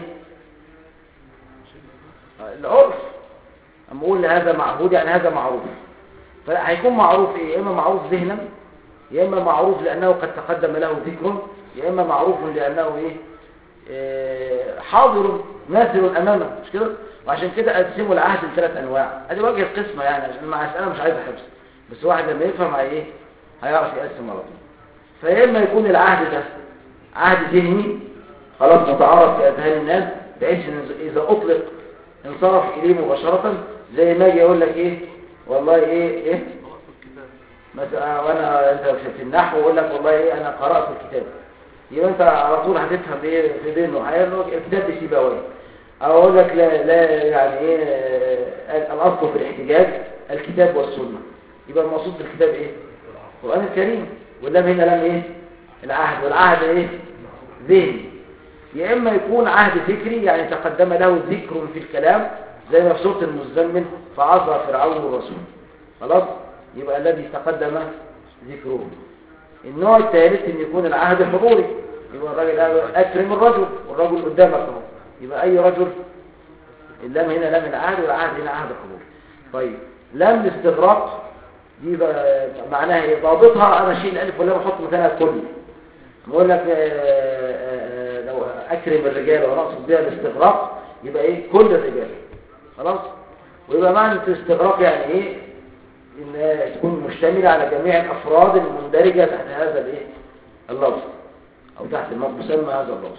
العرف اما اقول هذا معهود يعني هذا معروف فهيكون معروف ايه يا اما معروف ذهنا يا اما معروف لانه قد تقدم له ذكر يا اما معروف لانه ايه إيه، حاضر ماثل امامه مش كده وعشان كده اقسموا العهد لثلاث انواع ادي وجه القسمه يعني عشان المساله مش عايزه حفظ بس واحد لما يفهم هي ايه هيعرف يقسم على طول فيا اما يكون العهد ده عهد ذهني خلاص متعارف في اذهان الناس بحيث ان اذا اطلق انصرف اليه مباشره زي ما اجي اقول لك ايه والله ايه ايه مثلا وانا انت في- في النحو اقول لك والله ايه انا قرات الكتاب يبقى انت على طول هتفهم ايه في بينه هيقول لك الكتاب لسيبويه او اقول لك لا لا يعني ايه آه، الاصل في الاحتجاج الكتاب والسنه يبقى المقصود بالكتاب ايه القران الكريم واللام هنا لام ايه العهد والعهد ايه ذهني يا اما يكون عهد فكري يعني تقدم له ذكر في الكلام زي ما في سوره المزمل فعصى فرعون الرسول خلاص يبقى الذي تقدم ذكره النوع الثالث ان يكون العهد حضوري يبقى الراجل قال اكرم الرجل والرجل قدامك اهو يبقى اي رجل اللام هنا لام العهد والعهد هنا عهد حضوري طيب لام الاستغراق دي بقى معناها ايه ضابطها انا اشيل الالف واللام احط مكانها كل بقول لك آه، آه، آه، لو اكرم الرجال وانا اقصد بها الاستغراق يبقى ايه كل الرجال خلاص ويبقى معنى الاستغراق يعني ايه ان تكون مشتمله على جميع الافراد المندرجه تحت هذا الايه اللفظ او تحت الم- مسمى هذا اللفظ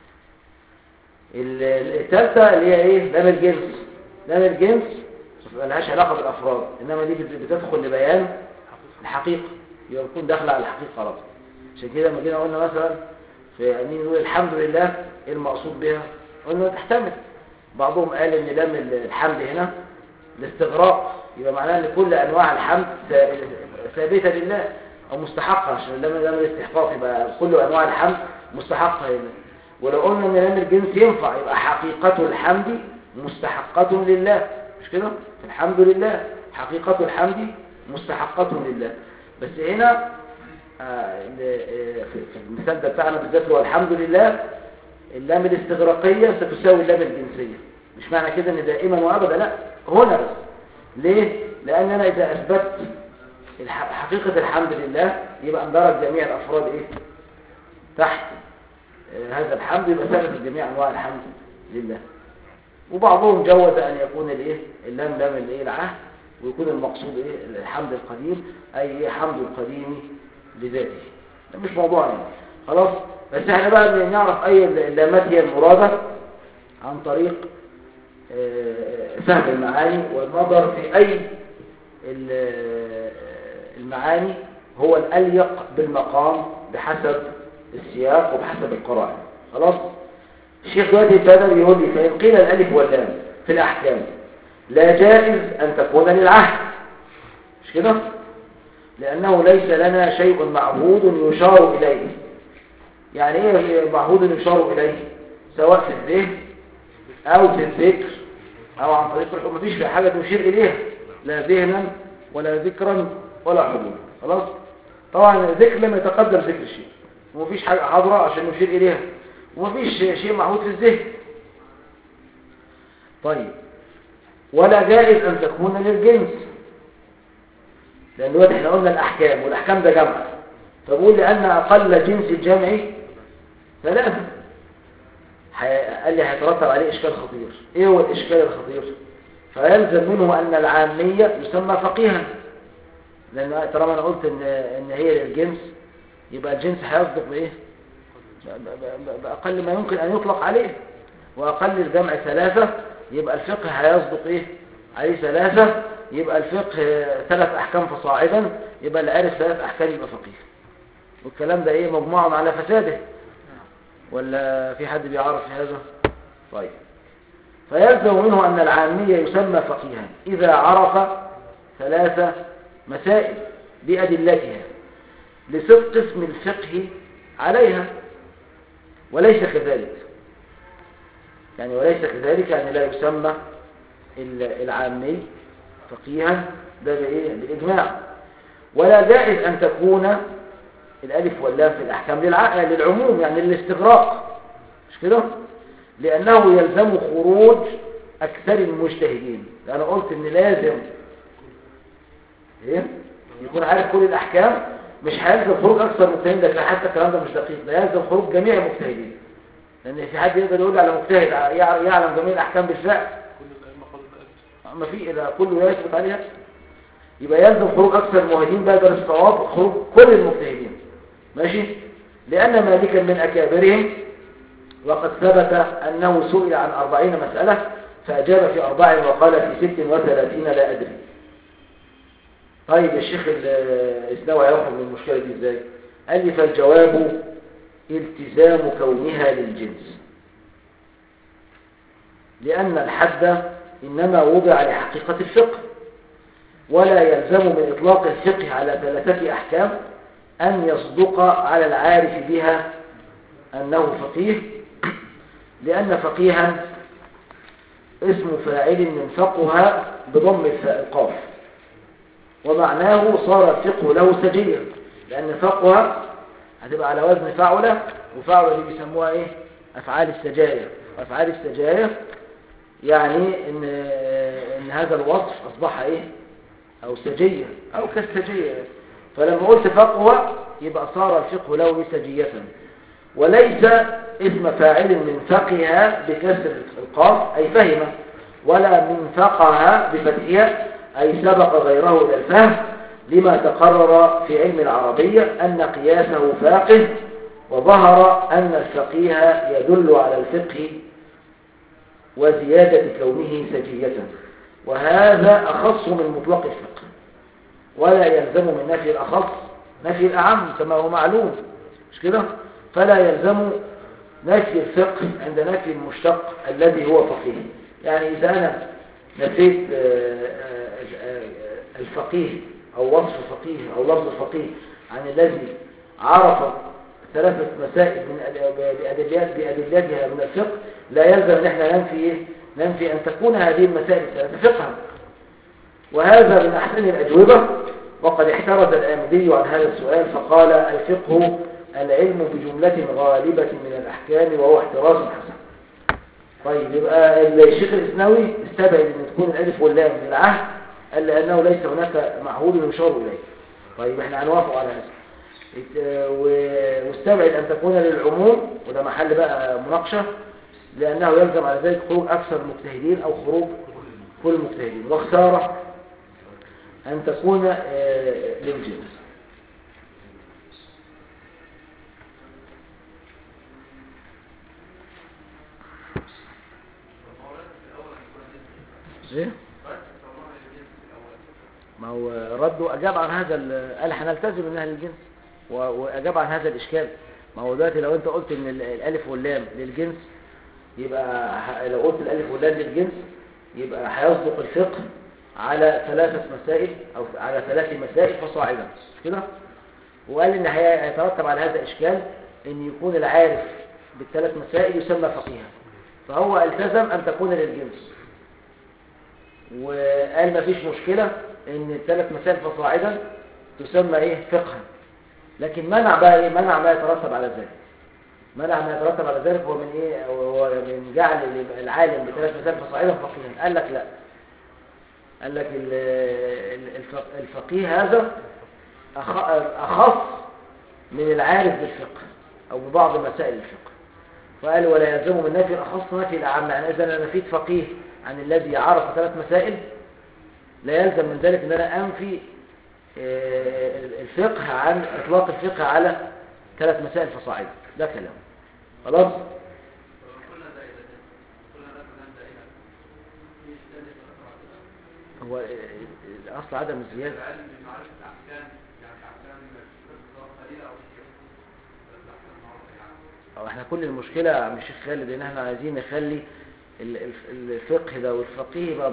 ال- ال- الثالثه اللي هي ايه لام الجنس لام الجنس ما لهاش علاقه بالافراد انما دي بت- بتدخل لبيان الحقيقه يبقى بتكون داخله على الحقيقه خلاص عشان كده لما جينا قلنا مثلا في أنين نقول الحمد لله ايه المقصود بها قلنا تحتمل بعضهم قال ان لام ال- الحمد هنا الاستغراق يبقى معناه ان كل انواع الحمد ثا- ثابته لله او مستحقه عشان لام لام الاستحقاق يبقى كل انواع الحمد مستحقه لله ولو قلنا ان لام الجنس ينفع يبقى حقيقه الحمد مستحقه لله مش كده الحمد لله حقيقه الحمد مستحقه لله بس هنا آه، ال- آه، في في المثال ده بتاعنا بالذات اللي هو الحمد لله اللام الاستغراقية ستساوي اللام الجنسية مش معنى كده ان دائما وابدا لا هنا بس ليه لان انا اذا اثبت الح- حقيقة الحمد لله يبقى اندرج جميع الافراد ايه تحت آه، هذا الحمد يبقى ثابت جميع انواع الحمد لله وبعضهم جوز ان يكون الايه اللام لام الايه العهد ويكون المقصود ايه الحمد القديم اي ايه حمد القديم لذاته ده مش موضوعنا يعني. خلاص بس احنا بقى نعرف اي اللامات هي المرادة عن طريق آه، فهم المعاني والنظر في اي ال- آه، المعاني هو الاليق بالمقام بحسب السياق وبحسب القرائن خلاص الشيخ دلوقتي ابتدى بيقول لي فإن قيل الألف واللام في الأحكام لا جائز أن تكون للعهد مش كده؟ لأنه ليس لنا شيء معهود يشار إليه يعني إيه معهود يشار إليه سواء في الذهن أو في الذكر أو عن طريق الحكم مفيش في حاجة تشير إليها لا ذهنا ولا ذكرا ولا حضور خلاص طبعا الذكر لم يتقدم ذكر الشيء ومفيش حاجة حاضرة عشان نشير إليها ومفيش شيء معهود في الذهن طيب ولا جائز أن تكون للجنس لأن دلوقتي احنا قلنا الأحكام والأحكام ده جمع فبقول لأن أقل جنس الجمع ثلاثة حي- قال لي هيترتب عليه إشكال خطير إيه هو الإشكال الخطير فيلزم منه أن العامية يسمى فقيها لأن طالما أنا قلت إن, إن هي للجنس يبقى الجنس هيصدق بإيه ب- ب- ب- بأقل ما يمكن أن يطلق عليه وأقل الجمع ثلاثة يبقى الفقه هيصدق إيه عليه ثلاثة يبقى الفقه آه، ثلاث أحكام فصاعدا يبقى اللي عارف ثلاث أحكام يبقى فقيه والكلام ده إيه مجموع على فساده ولا في حد بيعرف في هذا طيب فيلزم منه أن العامية يسمى فقيها إذا عرف ثلاث مسائل بأدلتها لصدق اسم الفقه عليها وليس كذلك يعني وليس كذلك يعني لا يسمى ال- العامي فقيها ده بإيه؟ بالإجماع ولا جائز أن تكون الألف واللام في الأحكام للع... للعموم يعني للاستغراق مش كده؟ لأنه يلزم خروج أكثر المجتهدين لأنا قلت إن لازم إيه؟ يكون عارف كل الأحكام مش هيلزم خروج أكثر المجتهدين ده حتى الكلام ده مش دقيق ده يلزم خروج جميع المجتهدين لأن في حد يقدر يقول على مجتهد يع- يعلم جميع الأحكام بالفعل كل الأئمة قالوا الألف ما في إذا كله يثبت عليها يبقى يلزم خروج أكثر المجتهدين بدل الصواب خروج كل المجتهدين ماشي لأن مالكا من أكابرهم وقد ثبت أنه سئل عن أربعين مسألة فأجاب في أربع وقال في ست وثلاثين لا أدري طيب الشيخ ال- الإسلام هيخرج من المشكلة دي إزاي قال لي فالجواب التزام كونها للجنس لأن الحد إنما وضع لحقيقة الفقه ولا يلزم من إطلاق الفقه على ثلاثة أحكام أن يصدق على العارف بها أنه فقيه لأن فقيها اسم فاعل من فقها بضم الفاء القاف ومعناه صار الفقه له سجية لأن فقها هتبقى على وزن فعلة وفعلة دي بيسموها ايه أفعال السجايا أفعال السجايا يعني إن, إن هذا الوصف أصبح ايه أو سجية أو كالسجية فلما قلت فقه يبقى صار الفقه له سجية وليس اسم فاعل من فقه بكسر القاف أي فهم ولا من فقه بفتحها أي سبق غيره إلى الفهم لما تقرر في علم العربية أن قياسه فاقه وظهر أن الفقيه يدل على الفقه وزيادة كونه سجية وهذا أخص من مطلق الفقه ولا يلزم من نفي الأخص نفي الأعم كما هو معلوم مش كده فلا يلزم نفي الفقه عند نفي المشتق الذي هو فقيه يعني إذا أنا نفيت الفقيه أو وصف فقيه أو لفظ فقيه عن الذي عرف ثلاثة مسائل من بأدلات بأدلتها من الفقه لا يلزم أن احنا ننفي إيه؟ ننفي أن تكون هذه المسائل الثلاثة فقها وهذا من أحسن الأجوبة وقد احترز الآمدي عن هذا السؤال فقال الفقه العلم بجملة غالبة من الأحكام وهو احتراز حسن طيب يبقى الشيخ الإسناوي استبعد أن تكون الألف واللام للعهد قال لأنه ليس هناك معهود يشار إليه طيب احنا هنوافق على هذا واستبعد أن تكون للعموم وده محل بقى مناقشة لأنه يلزم على ذلك خروج أكثر المجتهدين أو خروج كل المجتهدين واختار أن تكون للجنس ايه ما هو رد وأجاب عن هذا قال هنلتزم من أهل الجنس وأجاب عن هذا الإشكال ما هو دلوقتي لو أنت قلت إن الألف واللام للجنس يبقى لو قلت الألف واللام للجنس يبقى هيصدق الفقه على ثلاثة مسائل أو على ثلاث مسائل فصاعدا كده وقال إن هيترتب على هذا الإشكال إن يكون العارف بالثلاث مسائل يسمى فقيها فهو التزم أن تكون للجنس وقال ما فيش مشكلة ان الثلاث مسائل فصاعدا تسمى ايه فقها لكن منع بقى ايه منع ما يترتب على ذلك منع ما يترتب على ذلك هو من ايه هو من جعل العالم بثلاث مسائل فصاعدا فقيها قال لك لا قال لك الفقيه هذا اخص من العارف بالفقه او ببعض مسائل الفقه فقال ولا يلزم من نفي الاخص نفي الاعم يعني اذا انا نفيت فقيه عن الذي عرف ثلاث مسائل لا يلزم من ذلك ان انا انفي الفقه عن اطلاق الفقه على ثلاث مسائل فصاعدا ده كلام خلاص هو الاصل عدم الزياده أو احنا كل المشكله يا عم الشيخ خالد ان احنا عايزين نخلي الفقه ده والفقيه يبقى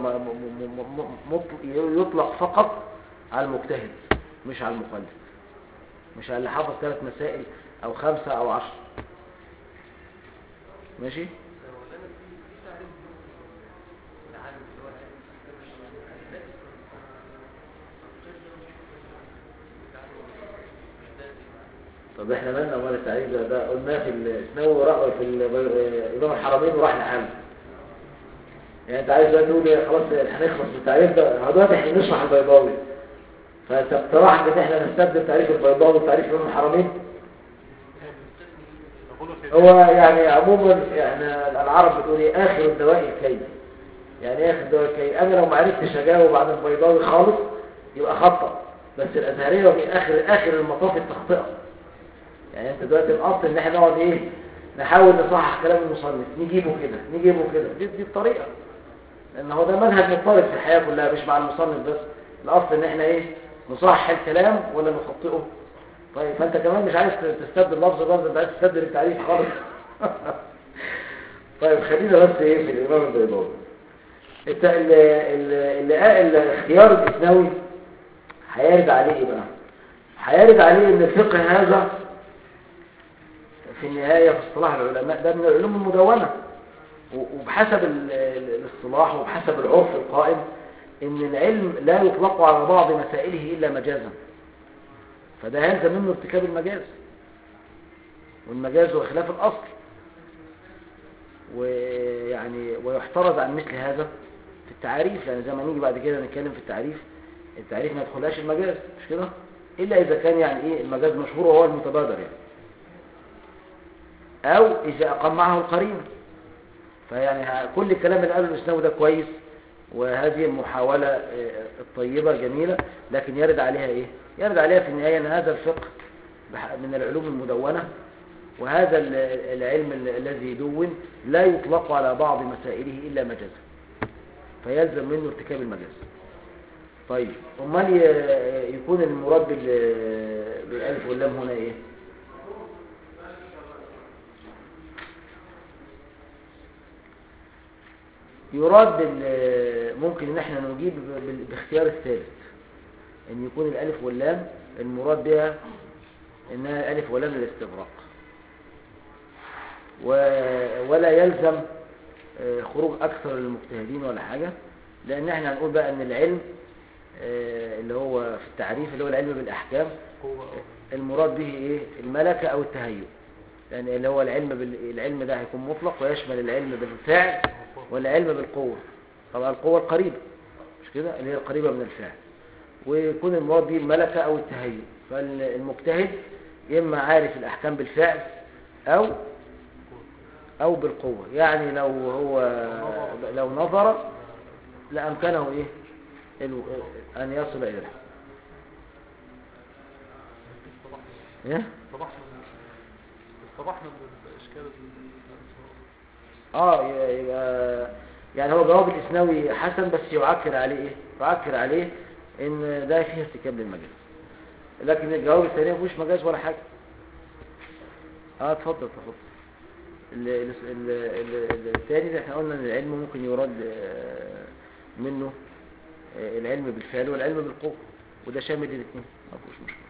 يطلق فقط على المجتهد مش على المقلد مش على اللي حافظ ثلاث مسائل او خمسة او عشر ماشي طب احنا مالنا ومال التعريف ده ده قلناه في الاسناوي وراح في امام الحرمين وراح لحاله يعني انت عايز بقى تقول خلاص هنخلص من التعريف ده دلوقتي احنا بنشرح البيضاوي فانت اقترحت ان احنا نستبدل تعريف البيضاوي بتعريف امام الحرمين هو يعني عموما يعني العرب بتقول ايه اخر الدواء الكي يعني ايه اخر الدواء الكي انا لو ما عرفتش اجاوب عن البيضاوي خالص يبقى خطأ بس الازهريه في اخر اخر المطاف التخطئه يعني انت دلوقتي الاصل ان احنا نقعد ايه نحاول نصحح كلام المصنف نجيبه كده نجيبه كده دي, دي الطريقه لان هو ده منهج مضطرب في الحياه كلها مش مع المصنف بس الاصل ان احنا ايه نصحح الكلام ولا نخطئه طيب فانت كمان مش عايز تستبدل لفظ برضه انت عايز تستبدل التعريف خالص طيب خلينا بس ايه في الامام البيضاوي انت ال- ال- ال- الاختيار الاسنوي هيرد عليه ايه بقى هيرد عليه ان الفقه هذا في النهاية في اصطلاح العلماء ده من العلوم المدونة و- وبحسب ال- ال- الاصطلاح وبحسب العرف القائم ان العلم لا يطلق على بعض مسائله الا مجازا فده يلزم منه ارتكاب المجاز والمجاز هو خلاف الاصل ويعني ويحترز عن مثل هذا في التعاريف لان زي ما نيجي بعد كده نتكلم في التعريف التعريف ما يدخلهاش المجاز مش كده الا اذا كان يعني ايه المجاز مشهور وهو المتبادر يعني او اذا اقام معه القرينه فيعني ه- كل الكلام اللي قاله الاسلام ده كويس وهذه المحاولة آه، الطيبة جميلة لكن يرد عليها ايه يرد عليها في النهاية ان هذا الفقه بح- من العلوم المدونة وهذا ال- العلم ال- الذي دون لا يطلق على بعض مسائله إلا مجازا فيلزم منه ارتكاب المجاز طيب امال ي- يكون المراد بال- بالالف واللام هنا ايه يراد بال- ممكن ان احنا نجيب بال- باختيار الثالث ان يكون الالف واللام المراد بها انها الف ولام للاستغراق و- ولا يلزم آه، خروج اكثر للمجتهدين ولا حاجة لان احنا هنقول بقى ان العلم آه، اللي هو في التعريف اللي هو العلم بالاحكام قوة المراد به ايه الملكة او التهيؤ لان اللي هو العلم بال... العلم ده هيكون مطلق ويشمل العلم بالفعل والعلم بالقوة طبعا القوة القريبة مش كده اللي هي القريبة من الفعل ويكون المراد به الملكة او التهيؤ فالمجتهد اما عارف الاحكام بالفعل او او بالقوة يعني لو هو لو نظر لامكنه ايه الو- ان يصل الى الحكم ايه اتضحنا اتضحنا بالاشكال اه ي- يبقى يعني هو جواب الاسناوي حسن بس يعكر عليه ايه يعكر عليه ان ده فيه ارتكاب للمجاز لكن الجواب الثاني ما فيهوش مجاز ولا حاجه اه اتفضل اتفضل ال- ال- ال- ال- الثاني اللي احنا قلنا ان العلم ممكن يراد آه، منه آه، العلم بالفعل والعلم بالقوه وده شامل الاثنين ما فيهوش مشكله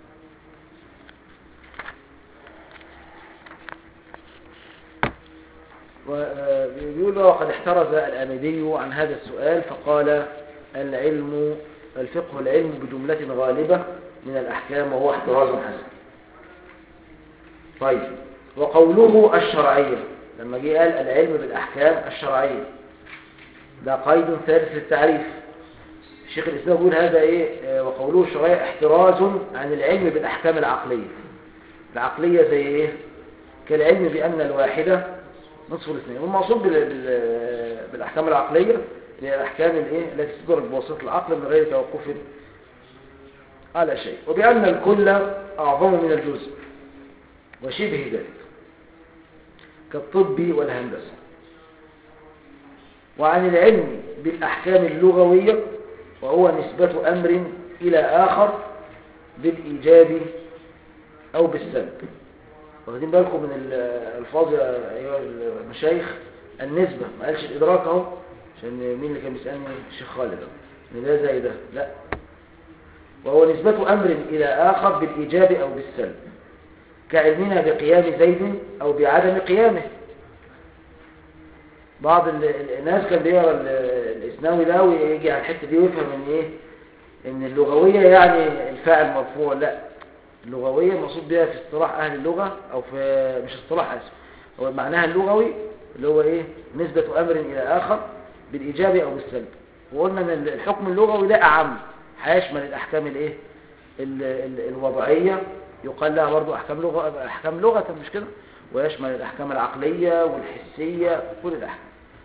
ويقول وقد احترز الآمدي عن هذا السؤال فقال العلم الفقه العلم بجملة غالبة من الأحكام وهو احتراز حسن طيب وقوله الشرعية لما جه قال العلم بالأحكام الشرعية ده قيد ثالث للتعريف الشيخ الإسلام يقول هذا إيه آه، وقوله الشرعية احتراز عن العلم بالأحكام العقلية العقلية زي إيه كالعلم بأن الواحدة نصف الاثنين والمقصود بال... بال... بالأحكام العقلية هي الأحكام الإيه التي تدرك بواسطة العقل من غير توقف على شيء وبأن الكل أعظم من الجزء وشبه ذلك كالطب والهندسة وعن العلم بالأحكام اللغوية وهو نسبة أمر إلى آخر بالإيجاب أو بالسلب واخدين بالكم من الألفاظ يا أيها المشايخ النسبة ما قالش الإدراك أهو عشان مين اللي كان بيسألني الشيخ خالد أهو. إن ده زي ده لا وهو نسبة أمر إلى آخر بالإيجاب أو بالسلب كعلمنا بقيام زيد أو بعدم قيامه بعض ال- ال- الناس كان بيقرا ال- الإسناوي ده ويجي على الحتة دي ويفهم إن إيه إن اللغوية يعني الفاعل مرفوع لا اللغوية المقصود بها في اصطلاح أهل اللغة أو في مش اصطلاح أسف هو معناها اللغوي اللي هو إيه نسبة أمر إلى آخر بالإيجاب أو بالسلب وقلنا إن الحكم اللغوي ده أعم هيشمل الأحكام الإيه ال- ال- الوضعية يقال لها برضو أحكام لغة أحكام لغة مش كده ويشمل الأحكام العقلية والحسية كل الأحكام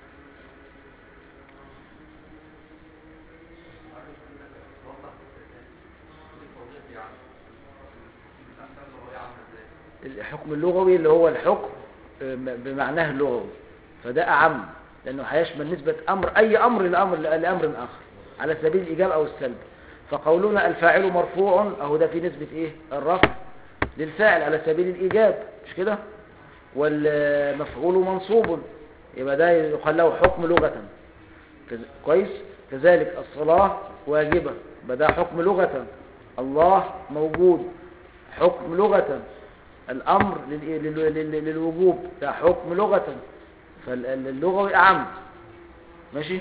الحكم اللغوي اللي هو الحكم بمعناه اللغوي فده أعم لأنه هيشمل نسبة أمر أي أمر لأمر لأمر آخر على سبيل الإيجاب أو السلب فقولنا الفاعل مرفوع أهو ده في نسبة إيه الرفع للفاعل على سبيل الإيجاب مش كده والمفعول منصوب يبقى ده يقال له حكم لغة كذ- كويس كذلك الصلاة واجبة يبقى ده حكم لغة الله موجود حكم لغة الأمر لل- لل- لل- للوجوب ده حكم لغة فاللغوي أعم ماشي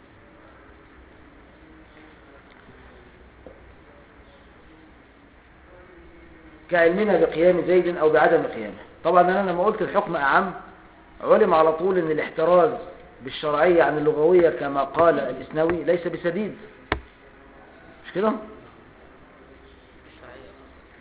كعلمنا بقيام زيد أو بعدم قيامه طبعا أنا لما قلت الحكم أعم علم على طول أن الاحتراز بالشرعية عن اللغوية كما قال الإسنوي ليس بسديد مش كده؟ الشرعية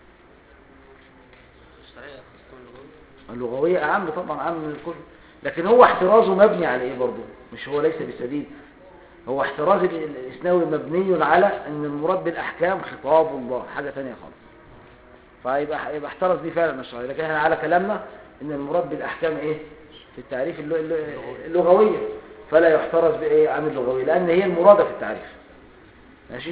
الشرعية خاصة اللغوية اللغوية أعم طبعا أعم من الكل لكن هو احترازه مبني على إيه برضه مش هو ليس بسديد هو احتراز ال- الإسنوي مبني على أن المراد بالأحكام خطاب الله حاجة تانية خالص فيبقى يبقى احترز دي فعلا الشرعية لكن احنا على كلامنا أن المراد بالأحكام إيه في التعريف اللغ- اللغ- اللغوية فلا يحترز بإيه عن اللغوية لأن هي المرادة في التعريف ماشي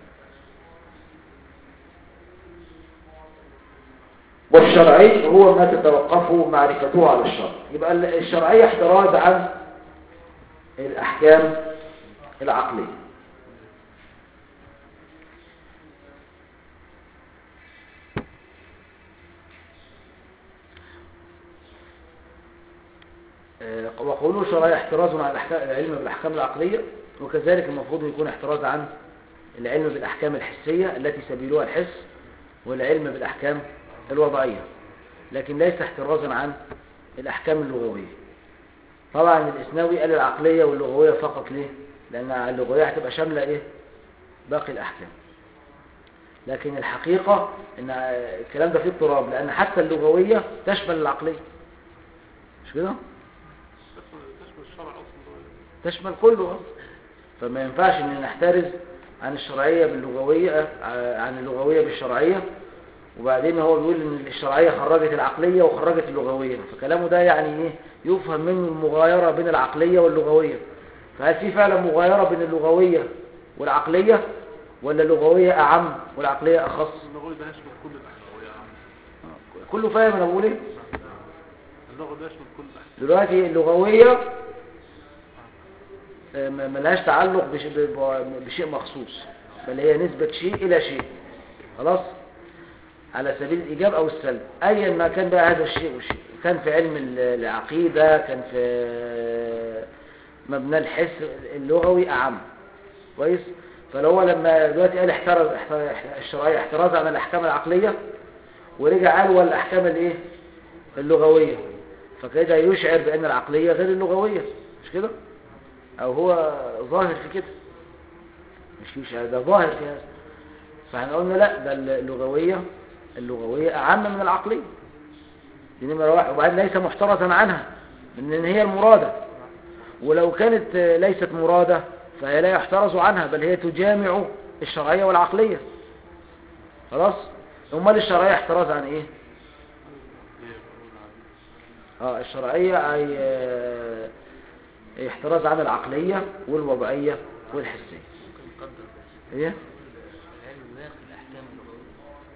والشرعي هو ما تتوقف معرفته على الشرع يبقى ال- الشرعية احتراز عن الأحكام العقلية آه، وقوله شرعية احتراز عن الأحكام العلم بالأحكام العقلية وكذلك المفروض يكون احتراز عن العلم بالأحكام الحسية التي سبيلها الحس والعلم بالأحكام الوضعية لكن ليس احترازا عن الأحكام اللغوية طبعا الإسناوي قال العقلية واللغوية فقط ليه لأن اللغوية هتبقى شاملة إيه باقي الأحكام لكن الحقيقة إن الكلام ده فيه اضطراب لأن حتى اللغوية تشمل العقلية مش كده تشمل تشمل الشرع اصلا تشمل كله أصلاً. فما ينفعش ان نحترز عن الشرعية باللغوية ع- عن اللغوية بالشرعية وبعدين هو بيقول ان الشرعية خرجت العقلية وخرجت اللغوية فكلامه ده يعني ايه يفهم منه المغايرة بين العقلية واللغوية فهل في فعلا مغايرة بين اللغوية والعقلية ولا اللغوية أعم والعقلية أخص اللغوي ده يشمل كل الاحكام يا عم كله فاهم أنا بقول إيه اللغة ده يشمل كل الاحكام دلوقتي اللغوية آه، ما- ملهاش تعلق بش- ب- بشيء مخصوص بل هي نسبة شيء إلى شيء خلاص على سبيل الإيجاب أو السلب أيا ما كان بقى هذا الشيء والشيء كان في علم ال- العقيدة كان في مبنى الحس اللغوي أعم كويس فلو هو لما دلوقتي قال احترز احتر- الشرعية احتراز عن الأحكام العقلية ورجع قال والأحكام الإيه اللغوية فكده يشعر بأن العقلية غير اللغوية مش كده أو هو ظاهر في كده مش يشعر ده ظاهر في هذا فاحنا قلنا لا ده اللغوية اللغوية أعم من العقلية دي نمرة واحد وبعدين ليس محترزا عنها من هي المرادة ولو كانت ليست مرادة فهي لا يحترز عنها بل هي تجامع الشرعية والعقلية خلاص امال الشرعية احتراز عن ايه ليه بقول عن اه الشرعية أي آه، احتراز عن العقلية والوضعية والحسية ممكن نقدر بس ايه العلم باقي الأحكام اللغوية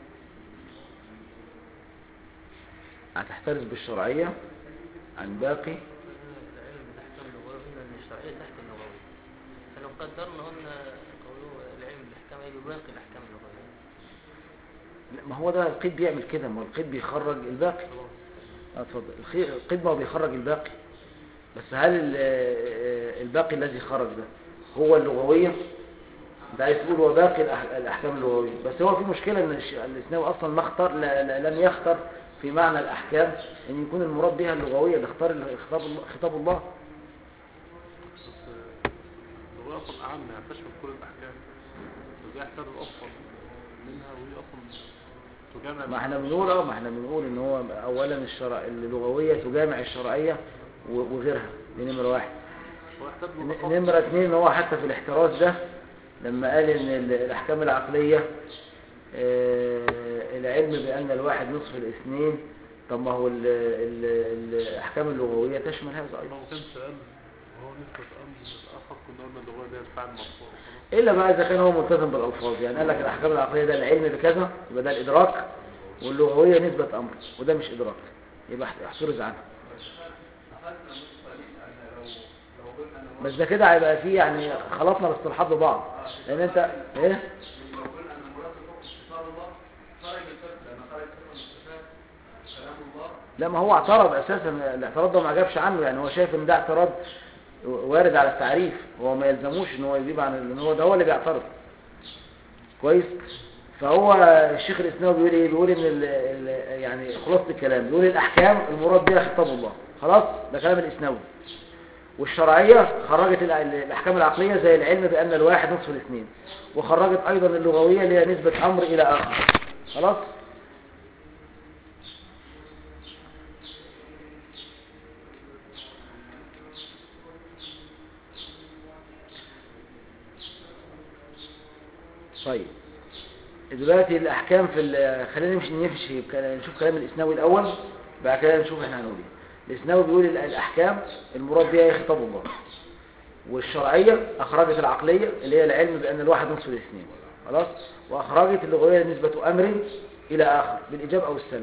هتحترز بالشرعية عن باقي العلم بالأحكام اللغوية قلنا إن الشرعية تحت اللغوية فلو قدرنا قلنا قولوا العلم بالأحكام أي باقي الأحكام اللغوية لا، ما هو ده القيد بيعمل كده ما هو القيد بيخرج الباقي اه اتفضل الخي- القيد ما هو بيخرج الباقي بس هل ال- آه، الباقي الذي خرج ده هو اللغوية انت عايز تقول هو باقي الأح- الأحكام اللغوية بس هو في مشكلة ان الش- الإسلام أصلا ما اختار لا- لا- لم يختار في معنى الأحكام ان يكون المراد بها اللغوية ده اختار ال- خطاب الله, خطاب الله بس اللغة اصلا اعم يعني تشمل كل الاحكام فازاي احتاج اصلا منها وهي اصلا تجامع ما احنا بنقول اه ما احنا بنقول ان هو اولا الشرع اللغوية تجامع الشرعية و- وغيرها دي نمرة واحد هو يحتاج ن- له نمرة اتنين ان هو حتى في الاحتراز ده لما قال ان ال- الاحكام العقلية آه، العلم بان الواحد نصف الاثنين طب ما هو ال- ال- الاحكام اللغوية تشمل هذا لو ايضا ما كانش قال وهو نسبة امر متاخر كنا قلنا اللغة دي الفعل مرفوع وخلاص الا بقى اذا كان هو ملتزم بالالفاظ يعني قال لك الاحكام العقلية ده العلم بكذا يبقى ده الادراك واللغوية نسبة أمر وده مش إدراك يبقى احترز عنها بس ده كده هيبقى فيه يعني خلطنا الاصطلاحات ببعض لان انت ايه لا ما هو اعترض اساسا الاعتراض ده ما عجبش عنه يعني هو شايف ان ده اعتراض وارد على التعريف هو ما يلزموش ان هو يجيب عن ان هو ده هو اللي بيعترض كويس فهو الشيخ الاسناوي بيقول ايه بيقول ان ال ال يعني خلاصه الكلام بيقول الاحكام المراد بها خطاب الله خلاص ده كلام الاسناوي والشرعية خرجت ال- ال- الأحكام العقلية زي العلم بأن الواحد نصف الاثنين وخرجت أيضا اللغوية اللي هي نسبة أمر إلى آخر خلاص طيب دلوقتي الأحكام في ال- خلينا نمشي نمشي بكلام- نشوف كلام الإسناوي الأول بعد كده نشوف احنا هنقول ايه الإسناوي بيقول ال- الأحكام المراد بها هي خطاب الله والشرعية أخرجت العقلية اللي هي العلم بأن الواحد نصف الاثنين خلاص وأخرجت اللغوية نسبة أمر إلى آخر بالإيجاب أو السلب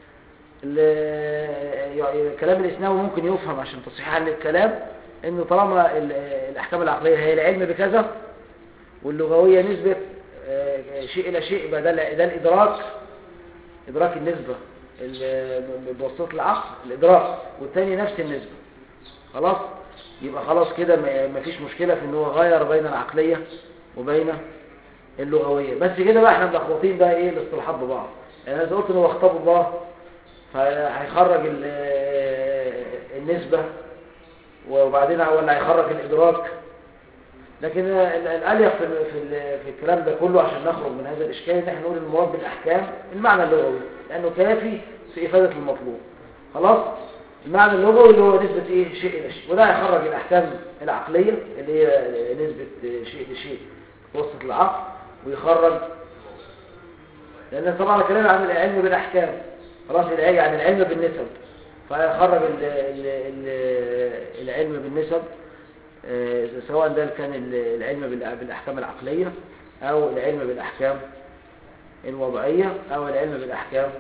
ال- يعني كلام الإسناوي ممكن يفهم عشان تصحيحا للكلام إنه طالما ال- الأحكام العقلية هي العلم بكذا واللغوية نسبة آه، شيء إلى شيء يبقى ده ده الإدراك إدراك النسبة ال- بواسطة العقل الإدراك والتاني نفس النسبة خلاص يبقى خلاص كده ما- مفيش مشكلة في ان هو غير بين العقلية وبين اللغوية بس كده بقى احنا ملخبطين بقى ايه الاصطلاحات ببعض يعني انا قلت ان هو خطاب الله فهيخرج ال- النسبة وبعدين ولا هيخرج الادراك لكن ال- الاليق في ال- في ال- في الكلام ده كله عشان نخرج من هذا الاشكال ان احنا نقول المراد بالاحكام المعنى اللغوي لانه كافي في افادة المطلوب خلاص المعنى اللغوي اللي هو نسبة ايه شيء الى شيء وده هيخرج الاحكام العقلية اللي هي نسبة شيء لشيء وسط العقل ويخرج لان طبعا كلام عن العلم بالاحكام خلاص العلم عن العلم بالنسب فيخرج ال ال ال العلم بالنسب آه، سواء ده كان ال- العلم بالأ- بالاحكام العقلية او العلم بالاحكام الوضعية او العلم بالاحكام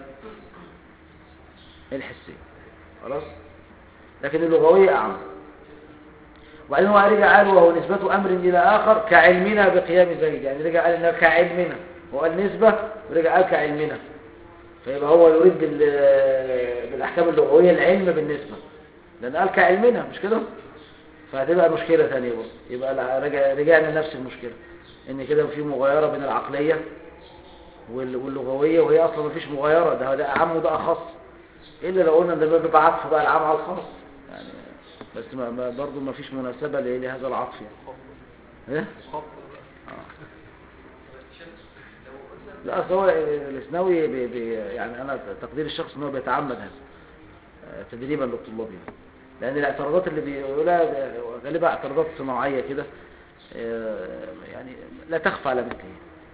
الحسية خلاص لكن اللغوية أعم وبعدين هو رجع قال وهو نسبة أمر إلى آخر كعلمنا بقيام زيد يعني رجع قال إنها كعلمنا هو قال نسبة ورجع قال كعلمنا فيبقى هو يريد بال- بالأحكام اللغوية العلم بالنسبة لأن قال كعلمنا مش كده فهتبقى مشكلة ثانية برضه يبقى لا- رجع رجعنا لنفس المشكلة إن كده في مغايرة بين العقلية وال- واللغوية وهي أصلا مفيش مغايرة ده ده أعم وده أخص إلا لو قلنا ده بيبقى عطف بقى العام على الخاص يعني بس ما ما برضه ما فيش مناسبة ل- لهذا العطف يعني إيه؟ آه. لا أصل هو الإسناوي بي بي يعني أنا تقدير الشخص إن هو بيتعمد هذا آه، تدريبا للطلاب يعني لأن الاعتراضات اللي بيقولها غالبا اعتراضات صناعية كده آه، يعني لا تخفى على مثله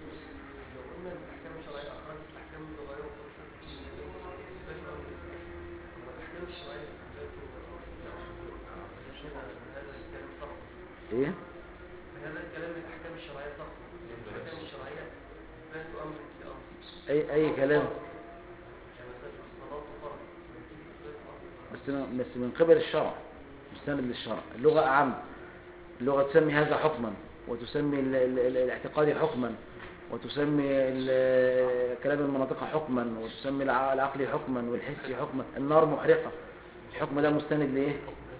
ايه هذا الكلام الأحكام الشرعية صح لأن الأحكام الشرعية إثبات أمر في أمر اي اي كلام يعني مثلا الصلاة فرض إثبات أمر بس من- بس من قبل الشرع مستند للشرع اللغة أعم اللغة تسمي هذا حكما وتسمي ال- ال- ال- الاعتقادي حكما وتسمي ال- كلام المناطق حكما وتسمي الع- العقلي حكما والحسي حكما النار محرقة الحكم ده مستند لإيه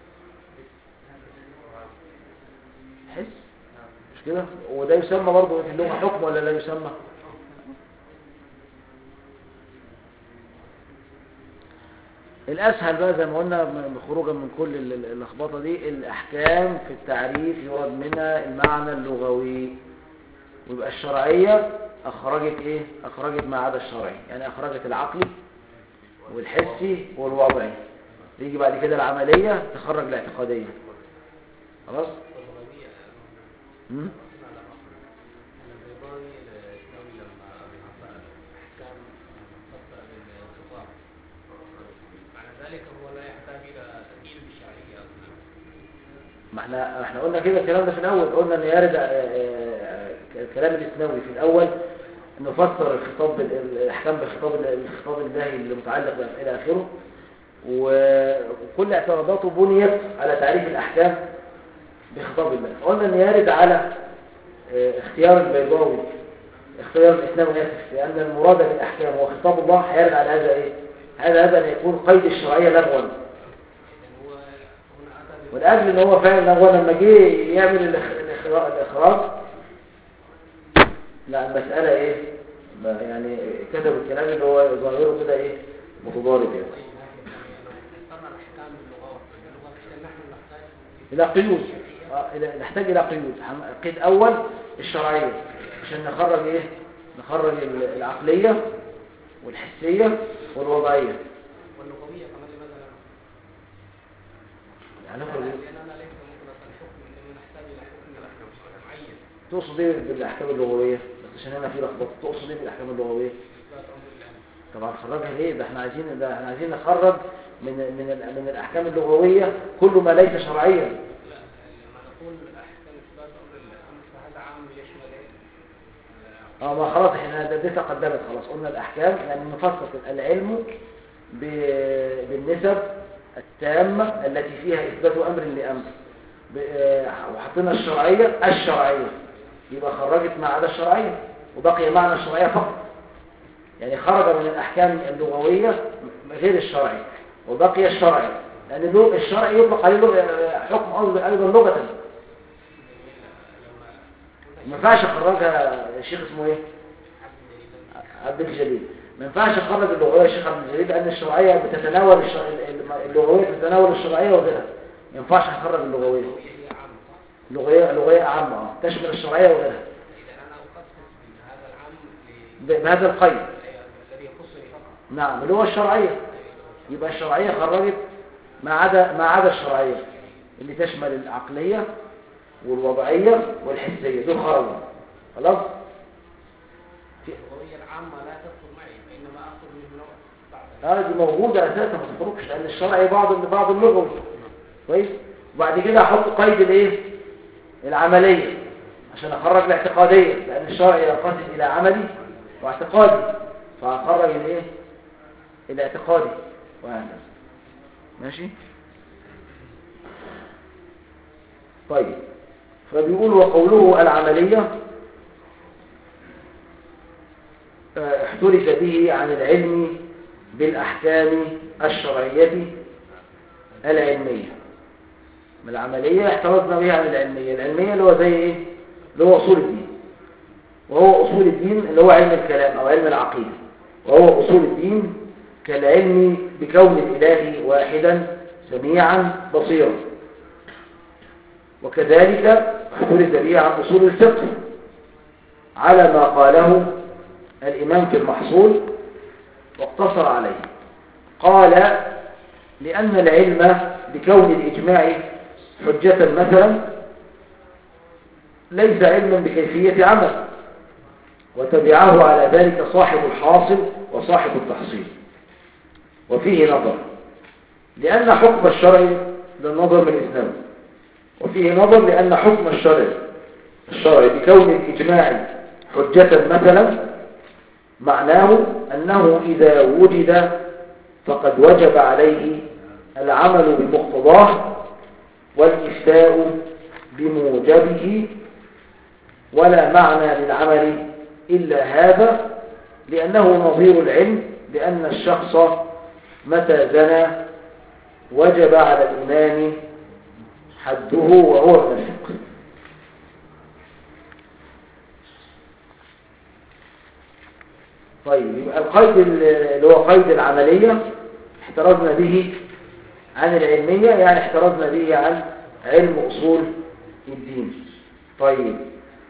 حس مش كده وده يسمى برضه في اللغة حكم ولا لا يسمى الأسهل بقى زي ما قلنا من- خروجا من كل ال- ال- اللخبطة دي الأحكام في التعريف يراد منها المعنى اللغوي ويبقى الشرعية أخرجت إيه؟ أخرجت ما عدا الشرعي يعني أخرجت العقلي والحسي والوضعي يجي بعد كده العملية تخرج الاعتقادية خلاص؟ مم؟ البيضاوي الإسلامي لما عبر الأحكام خاصة بالخطاب معنى ذلك هو لا يحتاج إلى تأكيد بالشرعية ما احنا احنا قلنا كده الكلام ده في الاول قلنا ان يرد آه، آه، كلام الاسناوي في الاول نفسر الخطاب بال- الأحكام بالخطاب الخطاب النهي اللي متعلق بها إلى آخره وكل اعتراضاته بنيت على تعريف الأحكام بخطاب الله قلنا أن يرد على آه، اختيار البيضاوي اختيار الإسلام آسف لأن المراد بالأحكام هو خطاب الله هيرد على هذا إيه؟ هذا هذا أن يكون قيد الشرعية لغوا هو هنا أتى والأجل إن هو فعلا هو لما جه يعمل الإخ- الإخراج الإخراج لا المسألة إيه؟ ما- يعني كتب الكلام اللي هو ظاهره كده إيه؟ متضارب يعني اخترنا الأحكام باللغات اللغة عشان نحن نحتاج إلى قيود آه، إلى- نحتاج إلى قيود حم- قيد أول الشرعية عشان نخرج إيه؟ نخرج ال- العقلية والحسية والوضعية واللغوية كمان لماذا لا؟ يعني نخرج إيه؟ لأننا ليس مطلق الحكم إنما نحتاج إلى حكم معين تقصد إيه بالأحكام اللغوية؟ بس عشان هنا في لخبطة تقصد إيه بالأحكام اللغوية؟ إثبات أمر الله طبعا خرجها ليه ده احنا عايزين ده احنا عايزين نخرج من من ال- من الاحكام اللغويه كل ما ليس شرعيا لا لما نقول أحكام إثبات أمر الأمر فهذا عام يشمل إيه؟ اه ما خلاص احنا ده دي تقدمت خلاص قلنا الاحكام يعني نفصل العلم ب- بالنسب التامه التي فيها اثبات امر لامر ب- آه، وحطينا الشرعيه الشرعيه يبقى خرجت ما عدا الشرعيه وبقي معنى الشرعيه فقط يعني خرج من الاحكام اللغويه غير الشرعي وبقي الشرعي لان اللغ- الشرعي يطلق عليه لغة- حكم أيضا- ايضا لغه ما ينفعش اخرجها الشيخ اسمه ايه عبد الجليل ما ينفعش اخرج اللغويه يا شيخ عبد الجليل لان الشرعيه بتتناول الش... اللغويه بتتناول الشرعيه وغيرها ما ينفعش اخرج اللغويه هي عامة صح؟ اللغويه لغويه عامه اه تشمل الشرعيه وغيرها إذا أنا أخصص بهذا العام ب- بهذا القيد الذي يخصني فقط نعم اللي هو الشرعيه يبقى الشرعيه خرجت ما عدا ما عدا الشرعيه اللي تشمل العقليه والوضعيه والحسيه دول خرجوا خلاص اللغوية العامة لا تدخل معي فإنما أخذ من نوع بعد اه دي موجودة اساسا ما تخرجش لان الشرعي بعض بعض اللغوي كويس وبعد كده احط قيد الايه العملية عشان اخرج الاعتقادية لان الشرعي ينقسم الى عملي واعتقادي فاخرج الايه الاعتقادي وهكذا ماشي طيب فبيقول وقوله العملية آه، احترز به عن العلم بالأحكام الشرعية العلمية من العملية احترزنا بها عن العلمية العلمية اللي هو زي ايه اللي هو أصول الدين وهو أصول الدين اللي هو علم الكلام أو علم العقيدة وهو أصول الدين كالعلم بكون الإله واحدا سميعا بصيرا وكذلك احترز به عن أصول الفقه على ما قاله الإمام في المحصول واقتصر عليه قال لأن العلم بكون الإجماع حجة مثلا ليس علما بكيفية عمل وتبعه على ذلك صاحب الحاصل وصاحب التحصيل وفيه نظر لأن حكم الشرع للنظر من إسلام وفيه نظر لأن حكم الشرع الشرع بكون الإجماع حجة مثلا معناه أنه إذا وجد فقد وجب عليه العمل بمقتضاه والإفتاء بموجبه ولا معنى للعمل إلا هذا لأنه نظير العلم بأن الشخص متى زنى وجب على الإمام حده وهو من الفقه طيب يبقى القيد اللي هو قيد العملية احترزنا به عن العلمية يعني احترزنا به عن علم أصول الدين طيب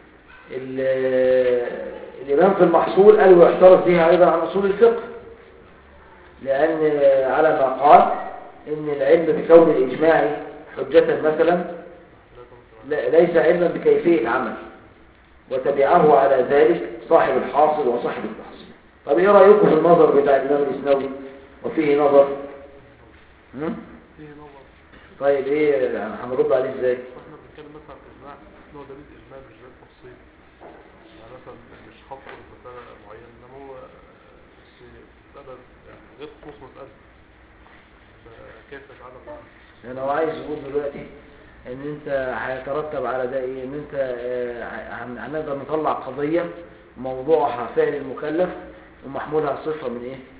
ال- الإمام في المحصول قال ويحترز به أيضا عن أصول الفقه لأن على ما قال إن العلم بكون الإجماع حجة مثلا لا- ليس علما بكيفية عمل وتبعه على ذلك صاحب الحاصل وصاحب التحصيل طب ايه رأيكم في النظر بتاع الإمام الإسنوي وفيه نظر هم؟ فيه نظر طيب ايه يعني هنرد عليه ازاي واحنا بنتكلم مثلا عن الاجماع ان هو دليل اجماع مش دليل تفصيل يعني مثلا مش حصر المسألة انما هو بس مسألة يعني غير خصوص مسألة فكيف يتعلق يعني هو عايز يقول دلوقتي ان انت هيترتب على ده ايه ان انت آه، هن- هنقدر نطلع قضية موضوعها فعل المكلف ومحمولها صفة من ايه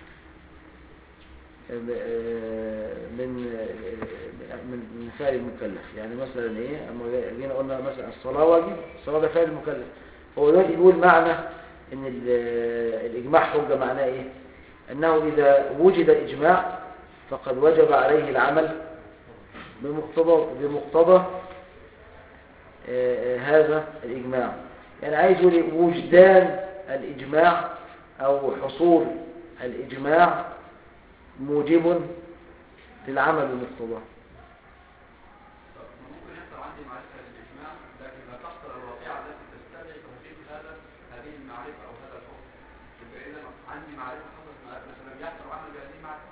آه، من آه، من من فعل المكلف يعني مثلا ايه اما جينا قلنا مثلا الصلاة واجب الصلاة ده فعل المكلف هو دلوقتي بيقول معنى ان ال- الاجماع حجة معناه ايه انه اذا وجد اجماع فقد وجب عليه العمل بمقتضى بمقتضى آه، آه، هذا الإجماع يعني عايز يقول إيه؟ وجدان الإجماع أو حصول الإجماع موجب للعمل بمقتضاه ممكن يحصل عندي معرفة للإجماع لكن لا تحصل الواقعة التي تستدعي تحقيق هذا هذه المعرفة أو هذا الحكم يبقى إذا عندي معرفة حصلت معرفة بس لم يحصل عمل بهذه المعرفة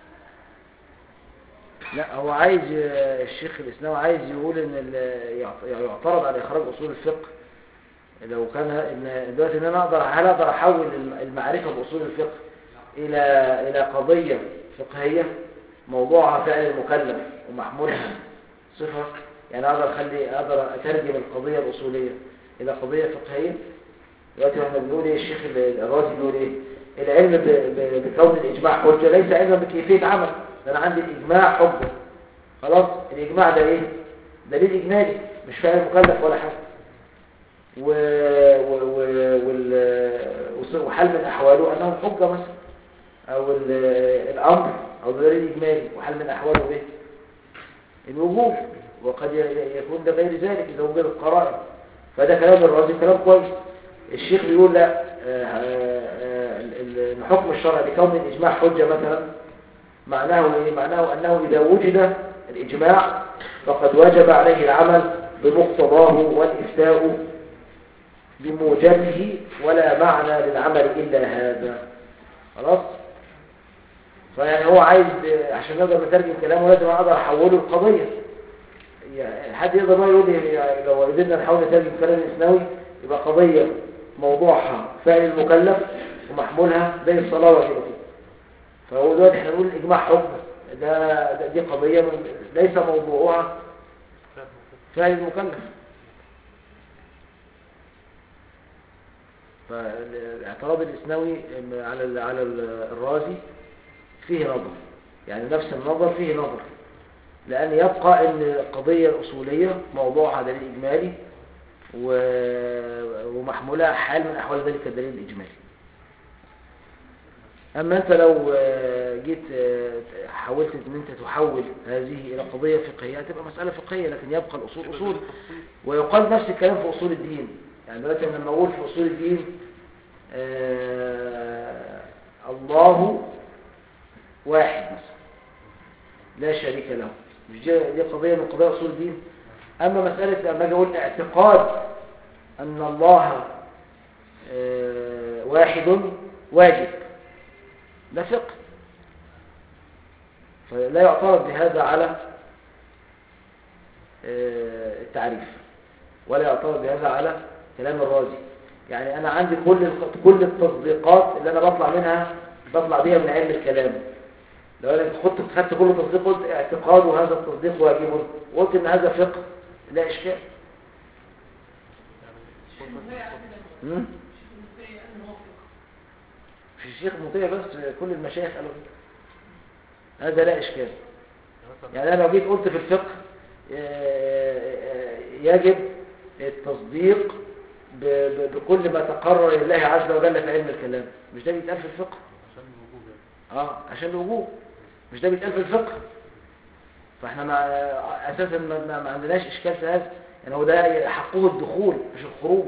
لا هو عايز آه، الشيخ الإسلام عايز يقول إن ال- يعت- يعترض على إخراج أصول الفقه لو كان إن دلوقتي إن أنا أقدر هل أقدر أحول الم- المعرفة بأصول الفقه إلى إلى قضية فقهية موضوعها فعل المكلف ومحمولها صفة يعني أقدر أخلي أقدر أترجم القضية الأصولية إلى قضية فقهية دلوقتي احنا بنقول إيه الشيخ ال- الرازي بيقول إيه العلم ب- ب- بكون الإجماع حجة ليس علما بكيفية عمل ده أنا عندي الإجماع حجة خلاص الإجماع ده إيه دليل إجمالي مش فعل مكلف ولا حاجة و... و... و... وال... وص- وحل من أحواله أنه حجة مثلا أو ال... الأمر أو دليل إجمالي وحل من أحواله به الوجوب وقد ي- ي- يكون ده غير ذلك إذا وجد القرائن فده كلام الرازي كلام كويس الشيخ بيقول لا آه، آه، آه، ال- ال- الحكم الشرعي بكون الإجماع حجة مثلا معناه إيه؟ معناه أنه إذا وجد الإجماع فقد وجب عليه العمل بمقتضاه والإفتاء بموجبه ولا معنى للعمل إلا هذا خلاص فيعني هو عايز عشان نقدر نترجم كلامه لازم اقدر احوله لقضيه يعني حد يقدر ما يقول لي يعني لو قدرنا نحاول نترجم كلام الاسناوي يبقى قضيه موضوعها فعل المكلف ومحمولها زي الصلاه وكده فهو دلوقتي احنا نقول الاجماع حكم ده, ده دي قضيه من ليس موضوعها فعل المكلف فالاعتراض الاسنوي على ال- على ال- الرازي فيه نظر يعني نفس النظر فيه نظر لأن يبقى أن القضية الأصولية موضوعها دليل إجمالي و- ومحمولها حال من أحوال ذلك الدليل الإجمالي أما أنت لو آه، جيت آه، حاولت أن أنت تحول هذه إلى قضية فقهية تبقى مسألة فقهية لكن يبقى الأصول أصول ويقال نفس الكلام في أصول الدين يعني دلوقتي أنا لما أقول في أصول الدين آه، الله واحد مثلا لا شريك له مش دي, دي قضية من قضايا أصول الدين أما مسألة لما أجي أقول اعتقاد أن الله آه، واحد واجب ده فقه فلا يعترض بهذا على آه، التعريف ولا يعترض بهذا على كلام الرازي يعني أنا عندي كل الق- كل التصديقات اللي أنا بطلع منها بطلع بيها من علم الكلام لو انا خدت خدت كل تصديق قلت اعتقاد وهذا التصديق واجب وقلت ان هذا فقه لا اشكال مم؟ مش الشيخ المطيع بس كل المشايخ قالوا كده. هذا لا اشكال يعني انا لو جيت قلت في الفقه آه، يجب التصديق ب- ب- بكل ما تقرر لله عز وجل في علم الكلام مش ده بيتقال في الفقه عشان الوجوب يعني اه عشان الوجوب مش ده بيتقال في الفقه فاحنا مع اساسا ما, ما ما عندناش اشكال في هذا يعني هو ده حقه الدخول مش الخروج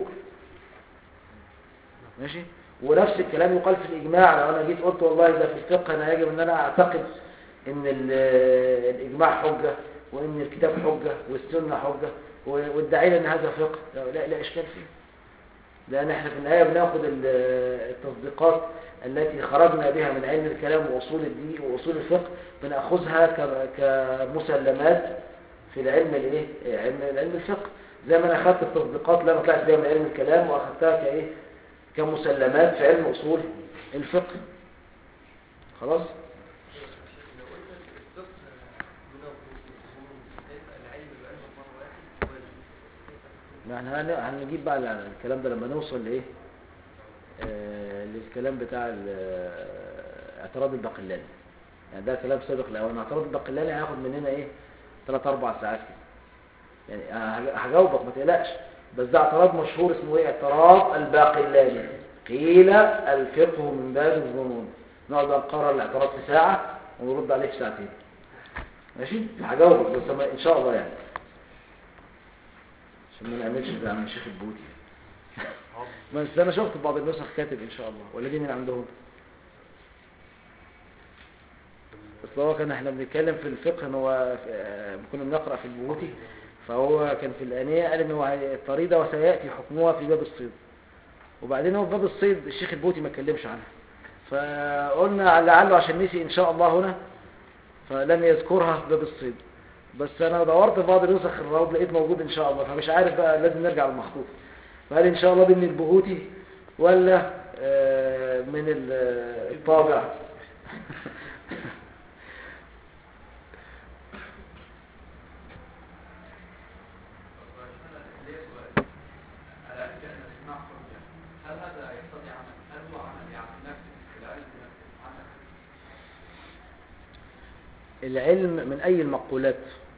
ماشي ونفس الكلام يقال في الاجماع لو انا جيت قلت والله ده في الفقه انا يجب ان انا اعتقد ان ال- الاجماع حجه وان الكتاب حجه والسنه حجه و- وادعينا ان هذا فقه لا لا, لا اشكال فيه لأن احنا في النهاية بناخد ال- التصديقات التي خرجنا بها من علم الكلام وأصول الدين وأصول الفقه بنأخذها ك- كمسلمات في العلم الايه علم علم الفقه زي ما انا اخذت التصديقات اللي انا طلعت بيها من علم الكلام واخذتها كايه كمسلمات في علم أصول الفقه خلاص لو قلنا الفقه من الفنون هيبقى العلم بعلم مرة واحد ولا يعني هن- هنجيب بقى ال- الكلام ده لما نوصل لايه آه للكلام بتاع ال- آه، اعتراض الباقلاني يعني ده كلام سابق الاول اعتراض الباقلاني هياخد مننا ايه 3 4 ساعات كده يعني أنا هج- هجاوبك ما تقلقش بس ده اعتراض مشهور اسمه ايه اعتراض الباقلاني قيل الفقه من باب الظنون نقعد بقى نقرر الاعتراض في ساعه ونرد عليه في ساعتين ماشي هجاوبك بس ما- ان شاء الله يعني عشان ما نعملش زي عم الشيخ البوتي بس انا شفت بعض النسخ كاتب ان شاء الله ولا دي من عندهم بس هو كان احنا بنتكلم في الفقه ان هو في- آه، كنا بنقرا في البوتي فهو كان في الانيه قال ان هو هي- الطريده وسياتي حكمها في باب الصيد وبعدين هو في باب الصيد الشيخ البوتي ما اتكلمش عنها فقلنا لعله عشان نسي ان شاء الله هنا فلم يذكرها في باب الصيد بس انا دورت في بعض نسخ الروض لقيت موجود ان شاء الله فمش عارف بقى لازم نرجع للمخطوط فهل ان شاء الله دي من البهوتي ولا آه، من ال- الطابع على أن كان الإجماع حجة هل هذا يقتضي عمل؟ هل هو عمل يعني نفسه في العلم نفسه عمل؟ العلم من اي المقولات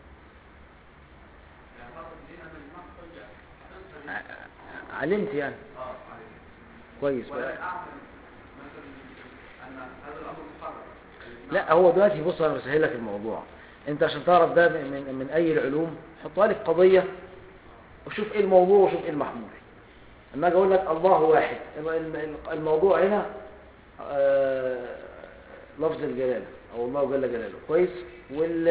يعني فرض لنا أن الإجماع حجة حفظها لي. ع- علمت يعني اه عليك كويس ولا بقى. أعمل مثلا أن هذا الأمر محرم الإجماع لا هو دلوقتي بص انا بسهل لك الموضوع انت عشان تعرف ده من, من, من اي العلوم حطها لي في قضيه وشوف ايه الموضوع وشوف ايه المحمول اما اجي اقول لك الله واحد يبقى الم- ال- الموضوع هنا آه، لفظ الجلاله او الله جل جلاله كويس وال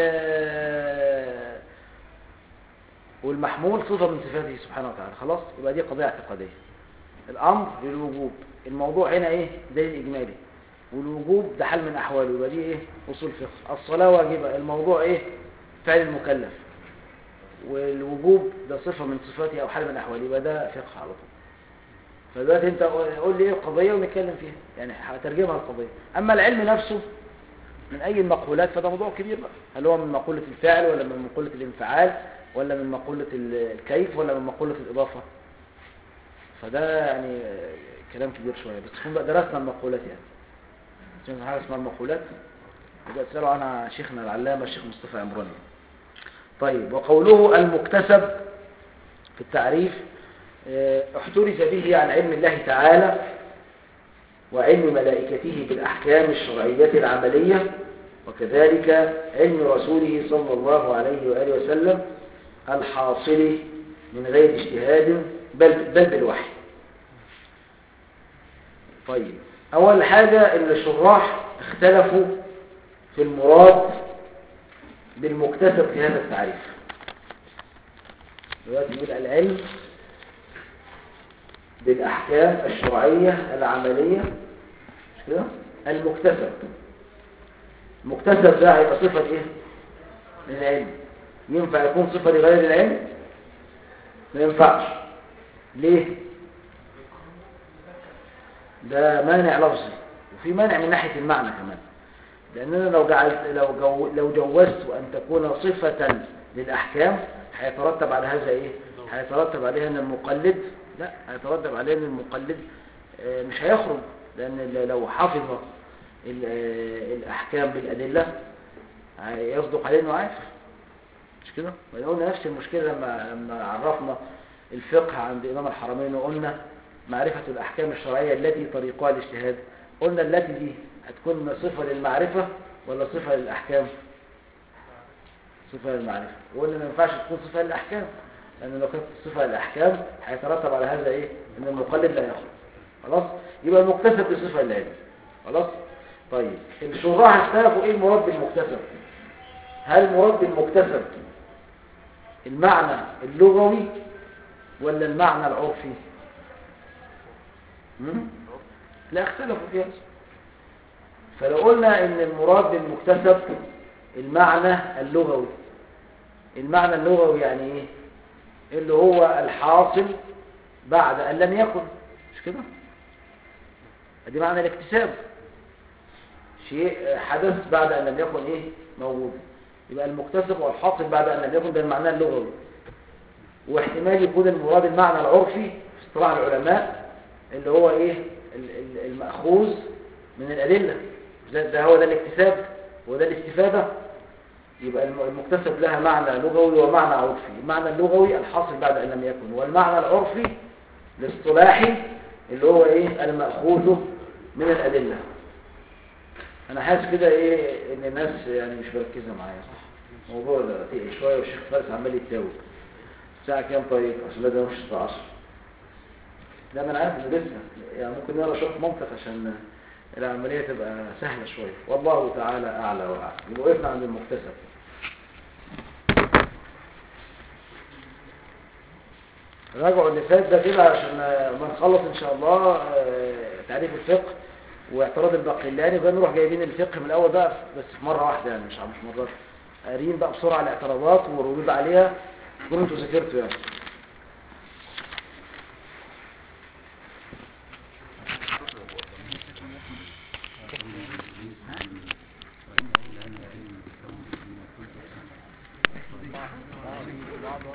والمحمول صفه من صفاته سبحانه وتعالى خلاص يبقى دي قضيه اعتقاديه الامر للوجوب الموضوع هنا ايه دليل اجمالي والوجوب ده حال من احواله يبقى دي ايه اصول فقه الصلاه واجبه الموضوع ايه فعل المكلف والوجوب ده صفه من صفاته او حال من احواله يبقى ده فقه على طول فدلوقتي انت قول لي ايه القضيه ونتكلم فيها يعني هترجمها القضيه اما العلم نفسه من اي المقولات فده موضوع كبير بقى هل هو من مقوله الفعل ولا من مقوله الانفعال ولا من مقوله ال- الكيف ولا من مقوله الاضافه فده يعني آه، كلام كبير شويه بس تكون بقى درسنا المقولات يعني عشان حاجه اسمها المقولات يبقى تسالوا عنها شيخنا العلامه الشيخ مصطفى عمراني طيب وقوله المكتسب في التعريف آه، احترز به عن علم الله تعالى وعلم ملائكته بالأحكام الشرعية العملية وكذلك علم رسوله صلى الله عليه وآله وسلم الحاصل من غير اجتهاد بل, بل بالوحي طيب أول حاجة إن الشراح اختلفوا في المراد بالمكتسب في هذا التعريف دلوقتي يقول العلم بالأحكام الشرعية العملية مش كده المكتسب المكتسب ده هيبقى صفة ايه للعلم ينفع يكون صفة لغير العلم ما ينفعش ليه ده مانع لفظي وفي مانع من ناحية المعنى كمان لأننا لو جعلت لو جو لو جوزت أن تكون صفة للأحكام هيترتب على هذا إيه؟ هيترتب عليها أن المقلد لا هيترتب عليه أن المقلد آه، مش هيخرج لأن لو حفظ ال- آه، الأحكام بالأدلة هيصدق عليه أنه عارف مش كده؟ قلنا نفس المشكلة لما لما عرفنا الفقه عند إمام الحرمين وقلنا معرفة الأحكام الشرعية التي طريقها الاجتهاد قلنا التي دي هتكون صفة للمعرفة ولا صفة للأحكام صفة للمعرفة وقلنا ما ينفعش تكون صفة للأحكام لأن لو كانت صفة للأحكام هيترتب على هذا إيه إن المقلد لا يخرج خلاص يبقى المكتسب بصفة للعلم خلاص طيب الشراح اختلفوا إيه المراد بالمكتسب هل المراد بالمكتسب المعنى اللغوي ولا المعنى العرفي مم؟ لا اختلفوا فيها فلو قلنا ان المراد بالمكتسب المعنى اللغوي المعنى اللغوي يعني ايه اللي هو الحاصل بعد ان لم يكن مش كده دي معنى الاكتساب شيء حدث بعد ان لم يكن ايه موجود يبقى المكتسب والحاصل بعد ان لم يكن ده المعنى اللغوي واحتمال يكون المراد المعنى العرفي في اصطلاح العلماء اللي هو ايه ال- ال- المأخوذ من الأدلة ده, ده هو ده الاكتساب وده الاستفادة يبقى الم- المكتسب لها معنى لغوي ومعنى عرفي المعنى اللغوي الحاصل بعد ان لم يكن والمعنى العرفي الاصطلاحي اللي هو ايه المأخوذ من الأدلة انا حاسس كده ايه ان الناس يعني مش مركزه معايا صح الموضوع ده تقل شويه والشيخ فارس عمال يتاوب الساعه كام طيب عشان لازم امشي الساعه 10 لا ما انا عارف ان لسه يعني ممكن نقرا شويه منطق عشان العمليه تبقى سهله شويه والله تعالى اعلى واعلم يبقى وقفنا عند المكتسب راجعوا اللي فات ده كده عشان ما نخلص ان شاء الله آه، تعريف الفقه واعتراض الباقلاني وبقى نروح جايبين الفقه من الاول بقى بس في مره واحده يعني مش مش مرات قارين بقى بسرعه الاعتراضات والردود عليها تكونوا انتوا ذاكرتوا يعني